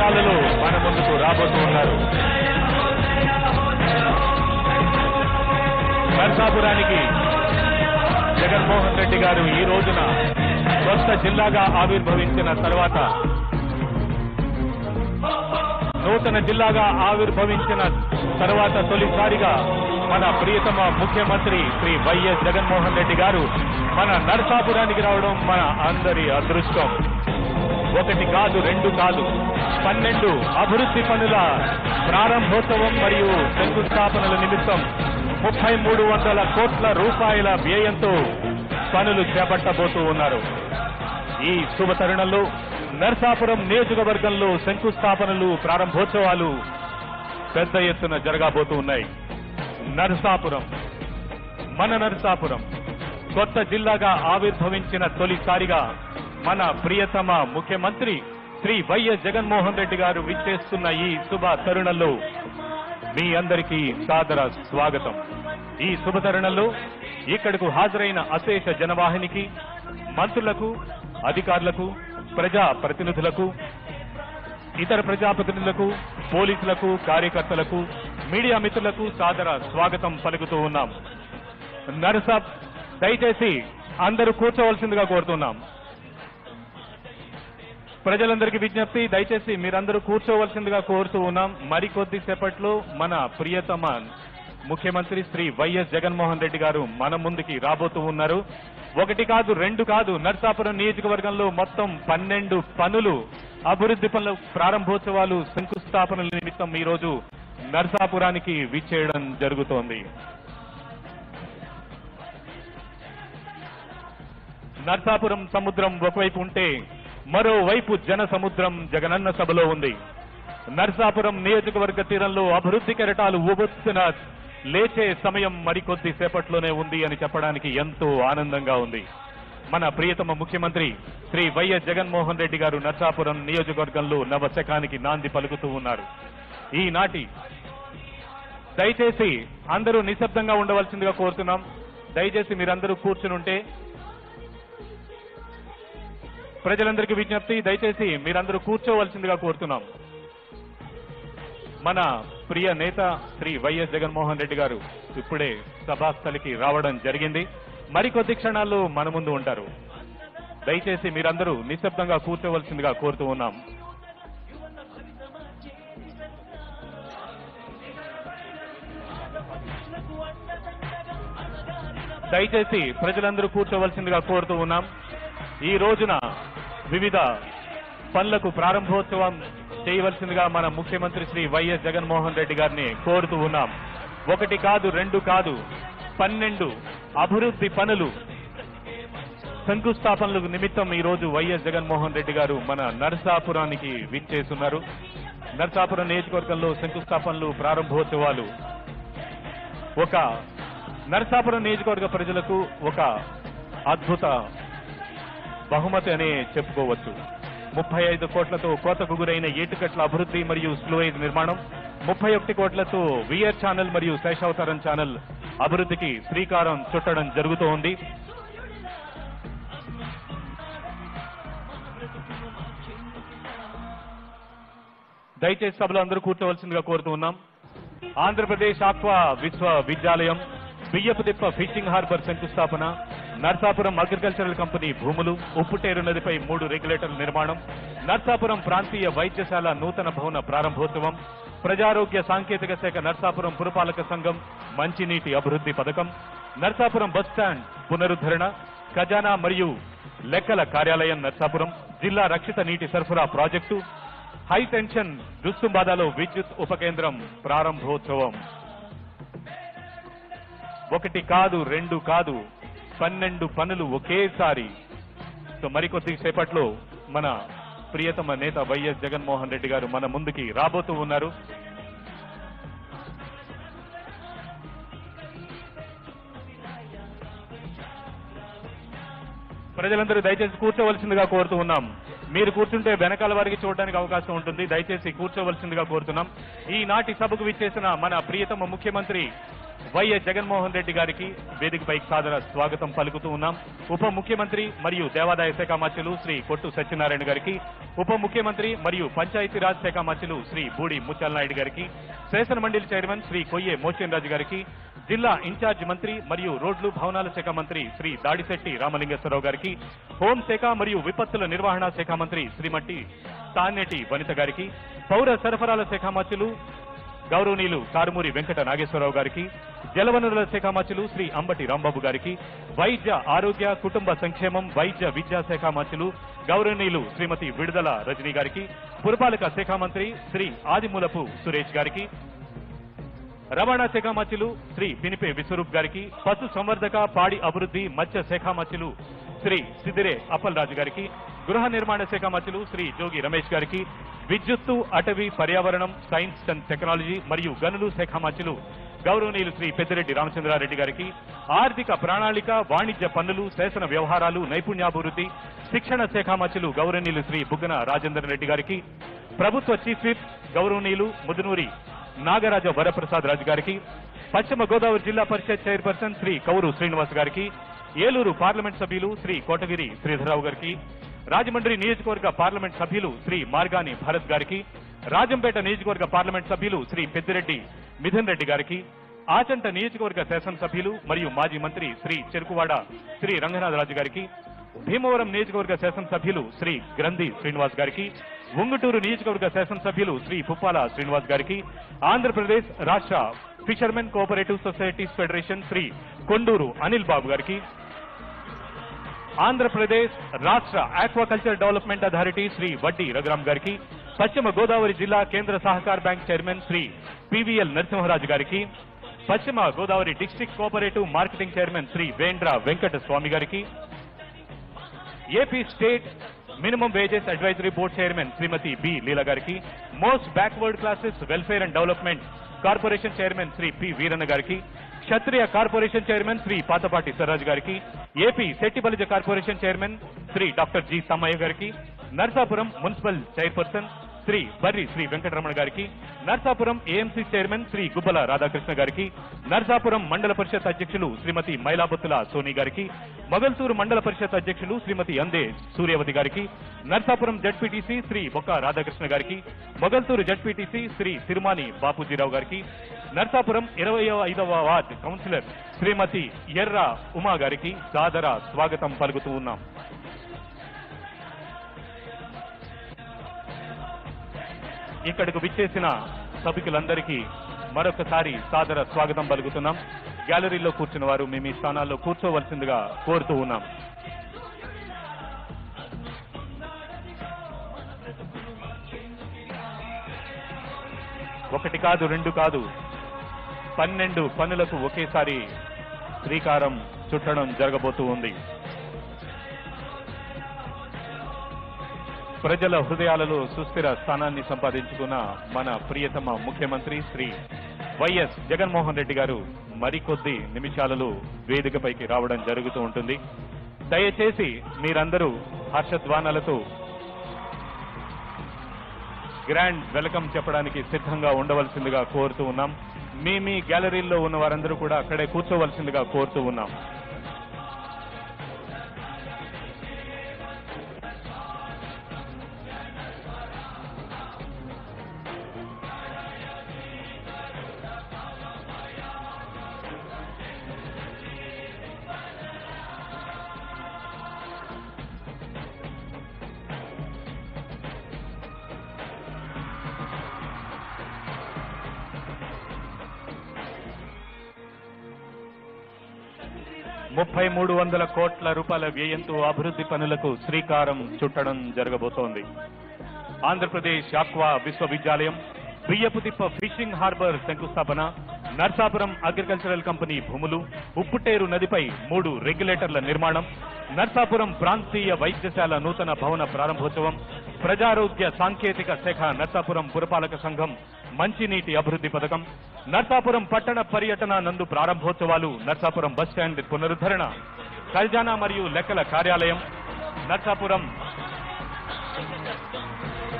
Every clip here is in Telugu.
అంశాలలో మన ముందుకు రాబోతూ ఉన్నారు నర్సాపురానికి జగన్మోహన్ రెడ్డి గారు ఈ రోజున కొత్త జిల్లాగా ఆవిర్భవించిన తర్వాత నూతన జిల్లాగా ఆవిర్భవించిన తర్వాత తొలిసారిగా మన ప్రియతమ ముఖ్యమంత్రి శ్రీ వైఎస్ జగన్మోహన్ రెడ్డి గారు మన నరసాపురానికి రావడం మన అందరి అదృష్టం ఒకటి కాదు రెండు కాదు పన్నెండు అభివృద్ధి పనుల ప్రారంభోత్సవం మరియు శంకుస్థాపనల నిమిత్తం ముప్పై మూడు వందల కోట్ల రూపాయల వ్యయంతో పనులు చేపట్టబోతూ ఉన్నారు ఈ శుభ తరుణంలో నర్సాపురం నియోజకవర్గంలో శంకుస్థాపనలు ప్రారంభోత్సవాలు పెద్ద ఎత్తున జరగబోతూ ఉన్నాయి నర్సాపురం మన నర్సాపురం కొత్త జిల్లాగా ఆవిర్భవించిన తొలిసారిగా మన ప్రియతమ ముఖ్యమంత్రి శ్రీ వైఎస్ జగన్మోహన్ రెడ్డి గారు విచ్చేస్తున్న ఈ శుభ తరుణంలో మీ అందరికీ సాదర స్వాగతం ఈ శుభ తరుణంలో ఇక్కడకు హాజరైన అశేష జనవాహినికి మంత్రులకు అధికారులకు ప్రజా ప్రతినిధులకు ఇతర ప్రజాప్రతినిధులకు పోలీసులకు కార్యకర్తలకు మీడియా మిత్రులకు సాదర స్వాగతం పలుకుతూ ఉన్నాం నరసబ్ దయచేసి అందరూ కూర్చోవలసిందిగా కోరుతున్నాం ప్రజలందరికీ విజ్ఞప్తి దయచేసి మీరందరూ కూర్చోవలసిందిగా కోరుతూ ఉన్నాం మరికొద్ది సేపట్లో మన ప్రియతమ ముఖ్యమంత్రి శ్రీ వైఎస్ జగన్మోహన్ రెడ్డి గారు మన ముందుకి రాబోతూ ఉన్నారు ఒకటి కాదు రెండు కాదు నర్సాపురం నియోజకవర్గంలో మొత్తం పన్నెండు పనులు అభివృద్ధి పనుల ప్రారంభోత్సవాలు శంకుస్థాపనల నిమిత్తం ఈ రోజు నర్సాపురానికి విచ్చేయడం జరుగుతోంది నర్సాపురం సముద్రం ఒకవైపు ఉంటే మరోవైపు జన సముద్రం జగనన్న సభలో ఉంది నర్సాపురం నియోజకవర్గ తీరంలో అభివృద్ధి కెరటాలు ఊబొత్తున లేచే సమయం మరికొద్ది సేపట్లోనే ఉంది అని చెప్పడానికి ఎంతో ఆనందంగా ఉంది మన ప్రియతమ ముఖ్యమంత్రి శ్రీ వైఎస్ జగన్మోహన్ రెడ్డి గారు నర్సాపురం నియోజకవర్గంలో నవశకానికి నాంది పలుకుతూ ఉన్నారు ఈనాటి దయచేసి అందరూ నిశ్శబ్దంగా ఉండవలసిందిగా కోరుతున్నాం దయచేసి మీరందరూ కూర్చుని ఉంటే ప్రజలందరికీ విజ్ఞప్తి దయచేసి మీరందరూ కూర్చోవలసిందిగా కోరుతున్నాం మన ప్రియ నేత శ్రీ వైఎస్ జగన్మోహన్ రెడ్డి గారు ఇప్పుడే సభాస్థలికి రావడం జరిగింది మరికొద్ది క్షణాల్లో మన ముందు ఉంటారు దయచేసి మీరందరూ నిశ్శబ్దంగా కూర్చోవలసిందిగా కోరుతూ ఉన్నాం దయచేసి ప్రజలందరూ కూర్చోవలసిందిగా కోరుతూ ఉన్నాం ఈ రోజున వివిధ పనులకు ప్రారంభోత్సవం చేయవలసిందిగా మన ముఖ్యమంత్రి శ్రీ వైఎస్ జగన్మోహన్ రెడ్డి గారిని కోరుతూ ఉన్నాం ఒకటి కాదు రెండు కాదు పన్నెండు అభివృద్ధి పనులు శంకుస్థాపనలకు నిమిత్తం ఈ రోజు వైఎస్ జగన్మోహన్ రెడ్డి గారు మన నరసాపురానికి విచ్చేస్తున్నారు నరసాపురం నియోజకవర్గంలో శంకుస్థాపనలు ప్రారంభోత్సవాలు ఒక నరసాపురం నియోజకవర్గ ప్రజలకు ఒక అద్భుత బహుమతి అనే చెప్పుకోవచ్చు ముప్పై ఐదు కోట్లతో కోతకు గురైన ఏటుకట్ల అభివృద్ధి మరియు స్లూవేజ్ నిర్మాణం ముప్పై ఒకటి కోట్లతో వియర్ ఛానల్ మరియు శేషావతారం ఛానల్ అభివృద్ధికి శ్రీకారం చుట్టడం జరుగుతోంది దయచేసి సభలో అందరూ కూర్చోవలసిందిగా కోరుతూ ఉన్నాం ఆంధ్రప్రదేశ్ ఆక్వా విశ్వవిద్యాలయం బియ్యపు తిప్ప ఫిషింగ్ హార్బర్ శంకుస్థాపన నర్సాపురం అగ్రికల్చరల్ కంపెనీ భూములు ఉప్పుటేరు నదిపై మూడు రెగ్యులేటర్ల నిర్మాణం నర్సాపురం ప్రాంతీయ వైద్యశాల నూతన భవన ప్రారంభోత్సవం ప్రజారోగ్య సాంకేతిక శాఖ నర్సాపురం పురపాలక సంఘం మంచినీటి అభివృద్ధి పథకం నర్సాపురం బస్టాండ్ పునరుద్ధరణ ఖజానా మరియు లెక్కల కార్యాలయం నర్సాపురం జిల్లా రక్షిత నీటి సరఫరా ప్రాజెక్టు హై టెన్షన్ దుస్తుంబాదాలో విద్యుత్ ఉపకేంద్రం ప్రారంభోత్సవం ఒకటి కాదు రెండు కాదు పన్నెండు పనులు ఒకేసారి సో మరికొద్ది సేపట్లో మన ప్రియతమ నేత వైఎస్ జగన్మోహన్ రెడ్డి గారు మన ముందుకి రాబోతూ ఉన్నారు ప్రజలందరూ దయచేసి కూర్చోవలసిందిగా కోరుతూ ఉన్నాం మీరు కూర్చుంటే వెనకాల వారికి చూడడానికి అవకాశం ఉంటుంది దయచేసి కూర్చోవలసిందిగా కోరుతున్నాం ఈనాటి సభకు విచ్చేసిన మన ప్రియతమ ముఖ్యమంత్రి వైఎస్ జగన్మోహన్ రెడ్డి గారికి వేదికపై సాదర స్వాగతం పలుకుతూ ఉన్నాం ఉప ముఖ్యమంత్రి మరియు దేవాదాయ శాఖ మంత్రులు శ్రీ కొట్టు సత్యనారాయణ గారికి ఉప ముఖ్యమంత్రి మరియు పంచాయతీరాజ్ శాఖ మంత్రులు శ్రీ బూడి ముత్యాల నాయుడు గారికి శాసన మండలి చైర్మన్ శ్రీ కొయ్యే మోచేన్ రాజు గారికి జిల్లా ఇన్ఛార్జ్ మంత్రి మరియు రోడ్లు భవనాల శాఖ మంత్రి శ్రీ దాడిశెట్టి రామలింగేశ్వరరావు గారికి హోంశాఖ మరియు విపత్తుల నిర్వహణ శాఖ మంత్రి శ్రీమతి తానేటి వనిత గారికి పౌర సరఫరాల శాఖ మంత్రులు గౌరవనీయులు కారుమూరి వెంకట నాగేశ్వరరావు గారికి జలవనరుల శాఖ మంత్రులు శ్రీ అంబటి రాంబాబు గారికి వైద్య ఆరోగ్య కుటుంబ సంక్షేమం వైద్య విద్యా శాఖ మంత్రులు గౌరవనీయులు శ్రీమతి విడుదల రజనీ గారికి పురపాలక శాఖ మంత్రి శ్రీ ఆదిమూలపు సురేష్ గారికి రవాణా శాఖ మంత్రులు శ్రీ పినిపే విశ్వరూప్ గారికి పశు సంవర్ధక పాడి అభివృద్ధి మత్స్య శాఖ మంత్రులు శ్రీ సిదిరే అప్పలరాజు గారికి గృహ నిర్మాణ శాఖ మంత్రులు శ్రీ జోగి రమేష్ గారికి విద్యుత్తు అటవీ పర్యావరణం సైన్స్ అండ్ టెక్నాలజీ మరియు గనులు శాఖ మంత్రులు గౌరవనీయులు శ్రీ పెద్దిరెడ్డి రామచంద్రారెడ్డి గారికి ఆర్థిక ప్రణాళిక వాణిజ్య పన్నులు శాసన వ్యవహారాలు నైపుణ్యాభివృద్ధి శిక్షణ శాఖ మంత్రులు గౌరవనీయులు శ్రీ బుగ్గన రాజేందర్ రెడ్డి గారికి ప్రభుత్వ చీఫ్ విప్ గౌరవనీయులు ముదునూరి నాగరాజ వరప్రసాద్ రాజు గారికి పశ్చిమ గోదావరి జిల్లా పరిషత్ చైర్పర్సన్ శ్రీ కౌరు శ్రీనివాస్ గారికి ఏలూరు పార్లమెంట్ సభ్యులు శ్రీ కోటగిరి శ్రీధరరావు గారికి రాజమండ్రి నియోజకవర్గ పార్లమెంట్ సభ్యులు శ్రీ మార్గాని భరత్ గారికి రాజంపేట నియోజకవర్గ పార్లమెంట్ సభ్యులు శ్రీ పెద్దిరెడ్డి మిథున్ రెడ్డి గారికి ఆచంట నియోజకవర్గ శాసనసభ్యులు మరియు మాజీ మంత్రి శ్రీ చెరుకువాడ శ్రీ రంగనాథరాజు గారికి భీమవరం నియోజకవర్గ శాసనసభ్యులు శ్రీ గ్రంథి శ్రీనివాస్ గారికి ఉంగుటూరు నియోజకవర్గ శాసనసభ్యులు శ్రీ పుప్పాల శ్రీనివాస్ గారికి ఆంధ్రప్రదేశ్ రాష్ట్ర fishermen cooperative societies federation Shri Konduru Anil Babu గారికి ఆంధ్రప్రదేశ్ రాష్ట్ర ఆక్వాకల్చర్ డెవలప్మెంట్ అథారిటీ శ్రీ వడ్డీ రఘురామ్ గారికి పశ్చిమ గోదావరి జిల్లా కేంద్ర సహకార bank chairman Shri PVL Narasimharaju గారికి పశ్చిమ Godavari district cooperative marketing chairman Shri Vendra Venkata Swamy గారికి AP state minimum wages advisory board chairman Shrimati B Leela గారికి most backward classes welfare and development corporation chairman Shri P Veeranna గారికి క్షత్రియ కార్పొరేషన్ చైర్మన్ శ్రీ పాతపాటి సర్రాజ్ గారికి AP Settibalija corporation chairman Shri doctor G Sammaiah గారికి నర్సాపురం మున్సిపల్ చైర్పర్సన్ శ్రీ బర్రి శ్రీ వెంకటరమణ గారికి నర్సాపురం ఏఎంసీ చైర్మన్ శ్రీ గుబ్బల రాధాకృష్ణ గారికి నర్సాపురం మండల పరిషత్ అధ్యక్షులు శ్రీమతి మైలాబత్తుల సోని గారికి మొగల్తూరు మండల పరిషత్ అధ్యక్షులు శ్రీమతి అందే సూర్యవతి గారికి నర్సాపురం జడ్పీటీసీ శ్రీ బొక్క రాధాకృష్ణ గారికి మొగల్తూరు జడ్పీటీసీ శ్రీ తిరుమాని బాపూజీరావు గారికి నర్సాపురం ఇరవై ఐదవ వార్డ్ కౌన్సిలర్ శ్రీమతి ఎర్ర ఉమా గారికి సాదర స్వాగతం పలుకుతూ ఉన్నాం ఇక్కడకు విచ్చేసిన సభికులందరికీ మరొకసారి సాదర స్వాగతం పలుకుతున్నాం గ్యాలరీలో కూర్చున్న వారు మేము ఈ స్థానాల్లో కూర్చోవలసిందిగా కోరుతూ ఉన్నాం ఒకటి కాదు రెండు కాదు పన్నెండు పనులకు ఒకేసారి శ్రీకారం చుట్టడం జరగబోతూ ఉంది ప్రజల హృదయాలలో సుస్థిర స్థానాన్ని సంపాదించుకున్న మన ప్రియతమ ముఖ్యమంత్రి శ్రీ వైఎస్ జగన్మోహన్ రెడ్డి గారు మరికొద్ది నిమిషాలలో వేదికపైకి రావడం జరుగుతూ ఉంటుంది దయచేసి మీరందరూ హర్షధ్వానాలతో గ్రాండ్ వెల్కమ్ చెప్పడానికి సిద్ధంగా ఉండవలసిందిగా కోరుతూ ఉన్నాం మీ మీ గ్యాలరీల్లో ఉన్న వారందరూ కూడా అక్కడే కూర్చోవలసిందిగా కోరుతూ ఉన్నాం ముప్పై మూడు వందల కోట్ల రూపాయల వ్యయంతో అభివృద్ధి పనులకు శ్రీకారం చుట్టడం జరగబోతోంది ఆంధ్రప్రదేశ్ ఆక్వా విశ్వవిద్యాలయం బియ్యపుతిప్ప ఫిషింగ్ హార్బర్ శంకుస్థాపన నర్సాపురం అగ్రికల్చరల్ కంపెనీ భూములు ఉప్పుటేరు నదిపై మూడు రెగ్యులేటర్ల నిర్మాణం నర్సాపురం ప్రాంతీయ వైద్యశాల నూతన భవన ప్రారంభోత్సవం ప్రజారోగ్య సాంకేతిక శాఖ నర్సాపురం పురపాలక సంఘం మంచినీటి అభివృద్ధి పథకం నర్సాపురం పట్టణ పర్యటన నందు ప్రారంభోత్సవాలు నర్సాపురం బస్టాండ్ పునరుద్ధరణ ఖజానా మరియు లెక్కల కార్యాలయం నర్సాపురం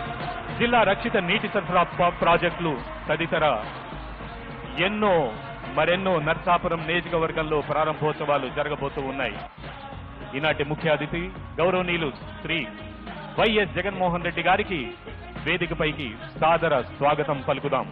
జిల్లా రక్షిత నీటి సరఫరా ప- ప్రాజెక్టులు తదితర ఎన్నో మరెన్నో నర్సాపురం నియోజకవర్గంలో ప్రారంభోత్సవాలు జరగబోతూ ఉన్నాయి ఈనాటి ముఖ్య అతిథి గౌరవనీయులు శ్రీ వైఎస్ జగన్మోహన్ రెడ్డి గారికి వేదికపైకి సాదర స్వాగతం పలుకుదాం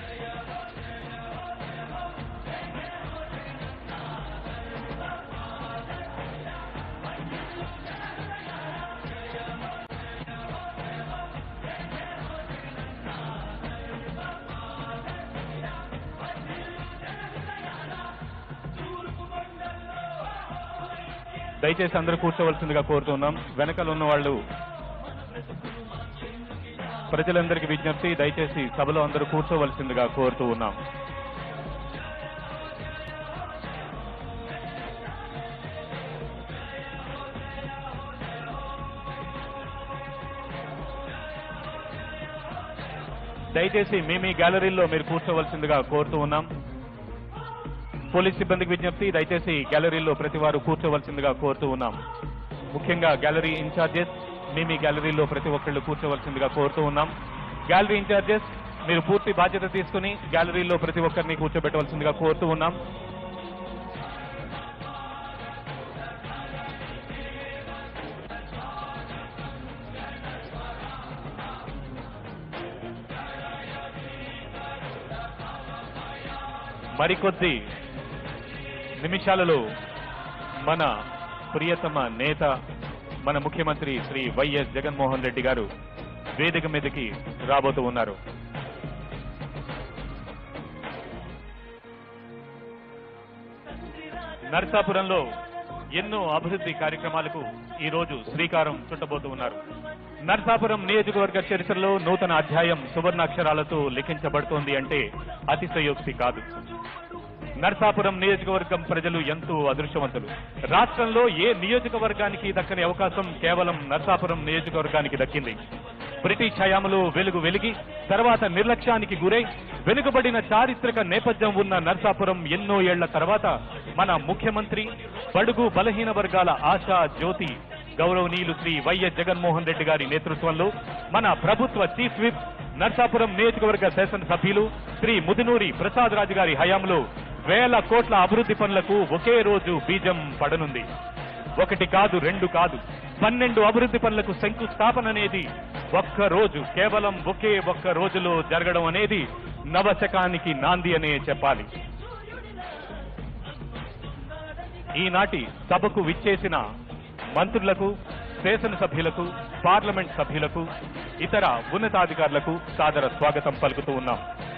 దయచేసి అందరూ కూర్చోవలసిందిగా కోరుతున్నాం వెనకాల ఉన్న వాళ్ళు ప్రజలందరికీ విజ్ఞప్తి దయచేసి సభలో అందరూ కూర్చోవలసిందిగా కోరుతూ ఉన్నాం దయచేసి మీ మీ గ్యాలరీల్లో మీరు కూర్చోవలసిందిగా కోరుతూ ఉన్నాం పోలీస్ సిబ్బందికి విజ్ఞప్తి దయచేసి గ్యాలరీలో ప్రతి వారు కూర్చోవలసిందిగా కోరుతూ ఉన్నాం ముఖ్యంగా గ్యాలరీ ఇన్ఛార్జెస్ మీ మీ గ్యాలరీలో ప్రతి ఒక్కళ్ళు కూర్చోవలసిందిగా కోరుతూ ఉన్నాం గ్యాలరీ ఇన్ఛార్జెస్ మీరు పూర్తి బాధ్యత తీసుకుని గ్యాలరీలో ప్రతి ఒక్కరిని కూర్చోబెట్టవలసిందిగా కోరుతూ ఉన్నాం మరికొద్ది నిమిషాలలో మన ప్రియతమ నేత మన ముఖ్యమంత్రి శ్రీ వైఎస్ జగన్మోహన్ రెడ్డి గారు వేదిక మీదకి రాబోతూ ఉన్నారు నర్సాపురంలో ఎన్నో అభివృద్ధి కార్యక్రమాలకు ఈ రోజు శ్రీకారం చుట్టబోతూ ఉన్నారు నర్సాపురం నియోజకవర్గ చరిత్రలో నూతన అధ్యాయం సువర్ణాక్షరాలతో లిఖించబడుతోంది అంటే అతిశయోక్తి కాదు నర్సాపురం నియోజకవర్గం ప్రజలు ఎంతో అదృష్టవంతులు రాష్ట్రంలో ఏ నియోజకవర్గానికి దక్కని అవకాశం కేవలం నర్సాపురం నియోజకవర్గానికి దక్కింది బ్రిటిష్ హయాంలో వెలుగు వెలిగి తర్వాత నిర్లక్ష్యానికి గురై వెనుకబడిన చారిత్రక నేపథ్యం ఉన్న నర్సాపురం ఎన్నో ఏళ్ల తర్వాత మన ముఖ్యమంత్రి బడుగు బలహీన వర్గాల ఆశా జ్యోతి గౌరవనీయులు శ్రీ వైఎస్ జగన్మోహన్ రెడ్డి గారి నేతృత్వంలో మన ప్రభుత్వ చీఫ్ విప్ నర్సాపురం నియోజకవర్గ శాసనసభ్యులు శ్రీ ముదునూరి ప్రసాద్ రాజు గారి హయాంలో వేల కోట్ల అభివృద్ధి పనులకు ఒకే రోజు బీజం పడనుంది ఒకటి కాదు రెండు కాదు పన్నెండు అభివృద్ధి పనులకు శంకుస్థాపన అనేది ఒక్క రోజు కేవలం ఒకే ఒక్క రోజులో జరగడం అనేది నవశకానికి నాంది అనే చెప్పాలి ఈనాటి సభకు విచ్చేసిన మంత్రులకు శాసనసభ్యులకు పార్లమెంట్ సభ్యులకు ఇతర ఉన్నతాధికారులకు సాదర స్వాగతం పలుకుతూ ఉన్నాం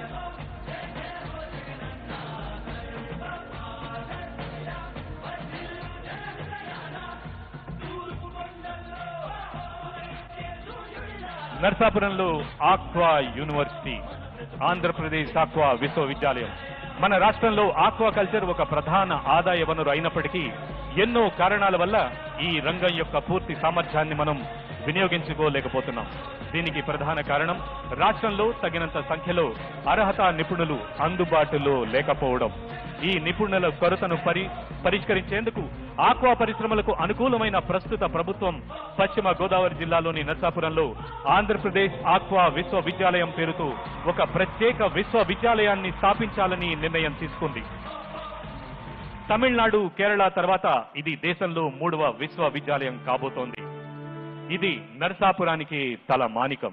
నర్సాపురంలో ఆక్వా యూనివర్సిటీ ఆంధ్రప్రదేశ్ ఆక్వా విశ్వవిద్యాలయం మన రాష్ట్రంలో ఆక్వా కల్చర్ ఒక ప్రధాన ఆదాయ వనరు అయినప్పటికీ ఎన్నో కారణాల వల్ల ఈ రంగం యొక్క పూర్తి సామర్థ్యాన్ని మనం వినియోగించుకోలేకపోతున్నాం దీనికి ప్రధాన కారణం రాష్ట్రంలో తగినంత సంఖ్యలో అర్హత నిపుణులు అందుబాటులో లేకపోవడం ఈ నిపుణుల కొరతను పరి పరిష్కరించేందుకు ఆక్వా పరిశ్రమలకు అనుకూలమైన ప్రస్తుత ప్రభుత్వం పశ్చిమ గోదావరి జిల్లాలోని నర్సాపురంలో ఆంధ్రప్రదేశ్ ఆక్వా విశ్వవిద్యాలయం పేరుతో ఒక ప్రత్యేక విశ్వవిద్యాలయాన్ని స్థాపించాలని నిర్ణయం తీసుకుంది తమిళనాడు కేరళ తర్వాత ఇది దేశంలో మూడవ విశ్వవిద్యాలయం కాబోతోంది ఇది నరసాపురానికి తల మానికం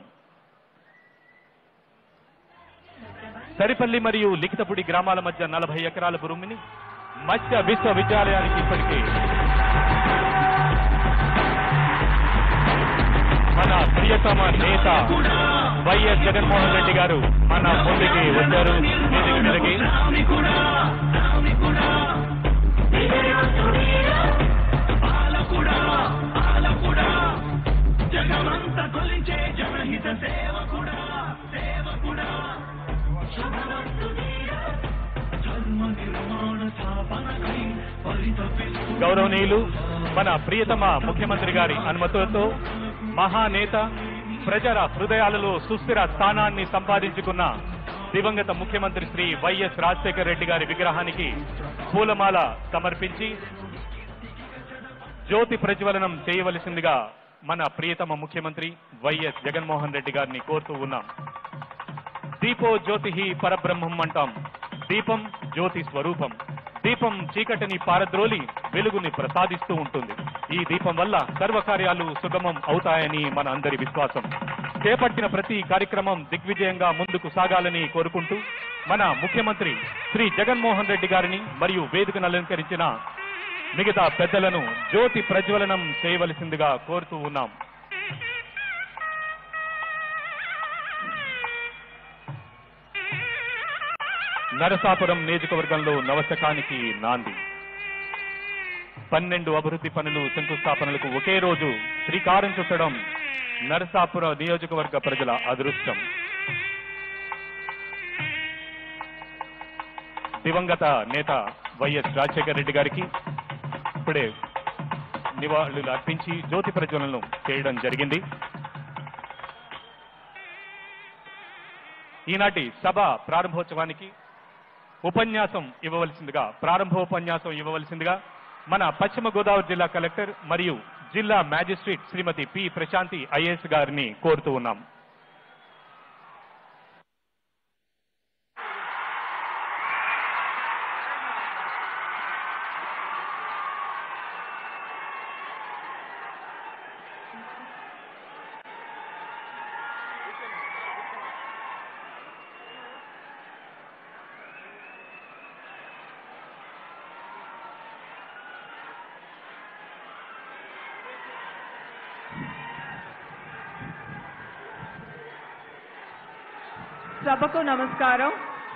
సరిపల్లి మరియు లిఖితపుడి గ్రామాల మధ్య నలభై ఎకరాల భూమిని మత్స్య విశ్వవిద్యాలయానికి ఇప్పటికే మన ప్రియతమ నేత వైఎస్ జగన్మోహన్ రెడ్డి గారు మన ముందుకి వచ్చారు వేదిక మీదకి జగమంత కొలించే జనహిత సేవకుడా సేవకుడా శుభవంతుడీరా, ధర్మ నిర్మాణ స్థాపనకై పరితపిస్తూ గౌరవనీయులు మన ప్రియతమ ముఖ్యమంత్రి గారి అనుమతులతో మహానేత ప్రజల హృదయాలలో సుస్థిర స్థానాన్ని సంపాదించుకున్న దివంగత ముఖ్యమంత్రి శ్రీ వైఎస్ రాజశేఖర రెడ్డి గారి విగ్రహానికి పూలమాల సమర్పించి జ్యోతి ప్రజ్వలనం చేయవలసిందిగా మన ప్రియతమ ముఖ్యమంత్రి వైఎస్ జగన్మోహన్ రెడ్డి గారిని కోరుతూ ఉన్నాం దీపో జ్యోతి పరబ్రహ్మం అంటాం దీపం జ్యోతి స్వరూపం దీపం చీకటిని పారద్రోలి వెలుగుని ప్రసాదిస్తూ ఉంటుంది ఈ దీపం వల్ల సర్వకార్యాలు సుగమం అవుతాయని మన అందరి విశ్వాసం చేపట్టిన ప్రతి కార్యక్రమం దిగ్విజయంగా ముందుకు సాగాలని కోరుకుంటూ మన ముఖ్యమంత్రి శ్రీ జగన్మోహన్ రెడ్డి గారిని మరియు వేదికను అలంకరించిన మిగతా పెద్దలను జ్యోతి ప్రజ్వలనం చేయవలసిందిగా కోరుతూ ఉన్నాం నరసాపురం నియోజకవర్గంలో నవశకానికి నాంది పన్నెండు అభివృద్ధి పనులు శంకుస్థాపనలకు ఒకే రోజు శ్రీకారం చుట్టడం నరసాపుర నియోజకవర్గ ప్రజల అదృష్టం దివంగత నేత వైఎస్ రాజశేఖర రెడ్డి గారికి ఇప్పుడే నివాళులు అర్పించి జ్యోతి ప్రజ్వలనం చేయడం జరిగింది ఈనాటి సభ ప్రారంభోత్సవానికి ఉపన్యాసం ఇవ్వవలసిందిగా ప్రారంభోపన్యాసం ఇవ్వవలసిందిగా మన పశ్చిమ గోదావరి జిల్లా కలెక్టర్ మరియు జిల్లా magistrate Shrimati P Prashanti IAS గారిని కోరుతూ ఉన్నాం సభకు నమస్కారం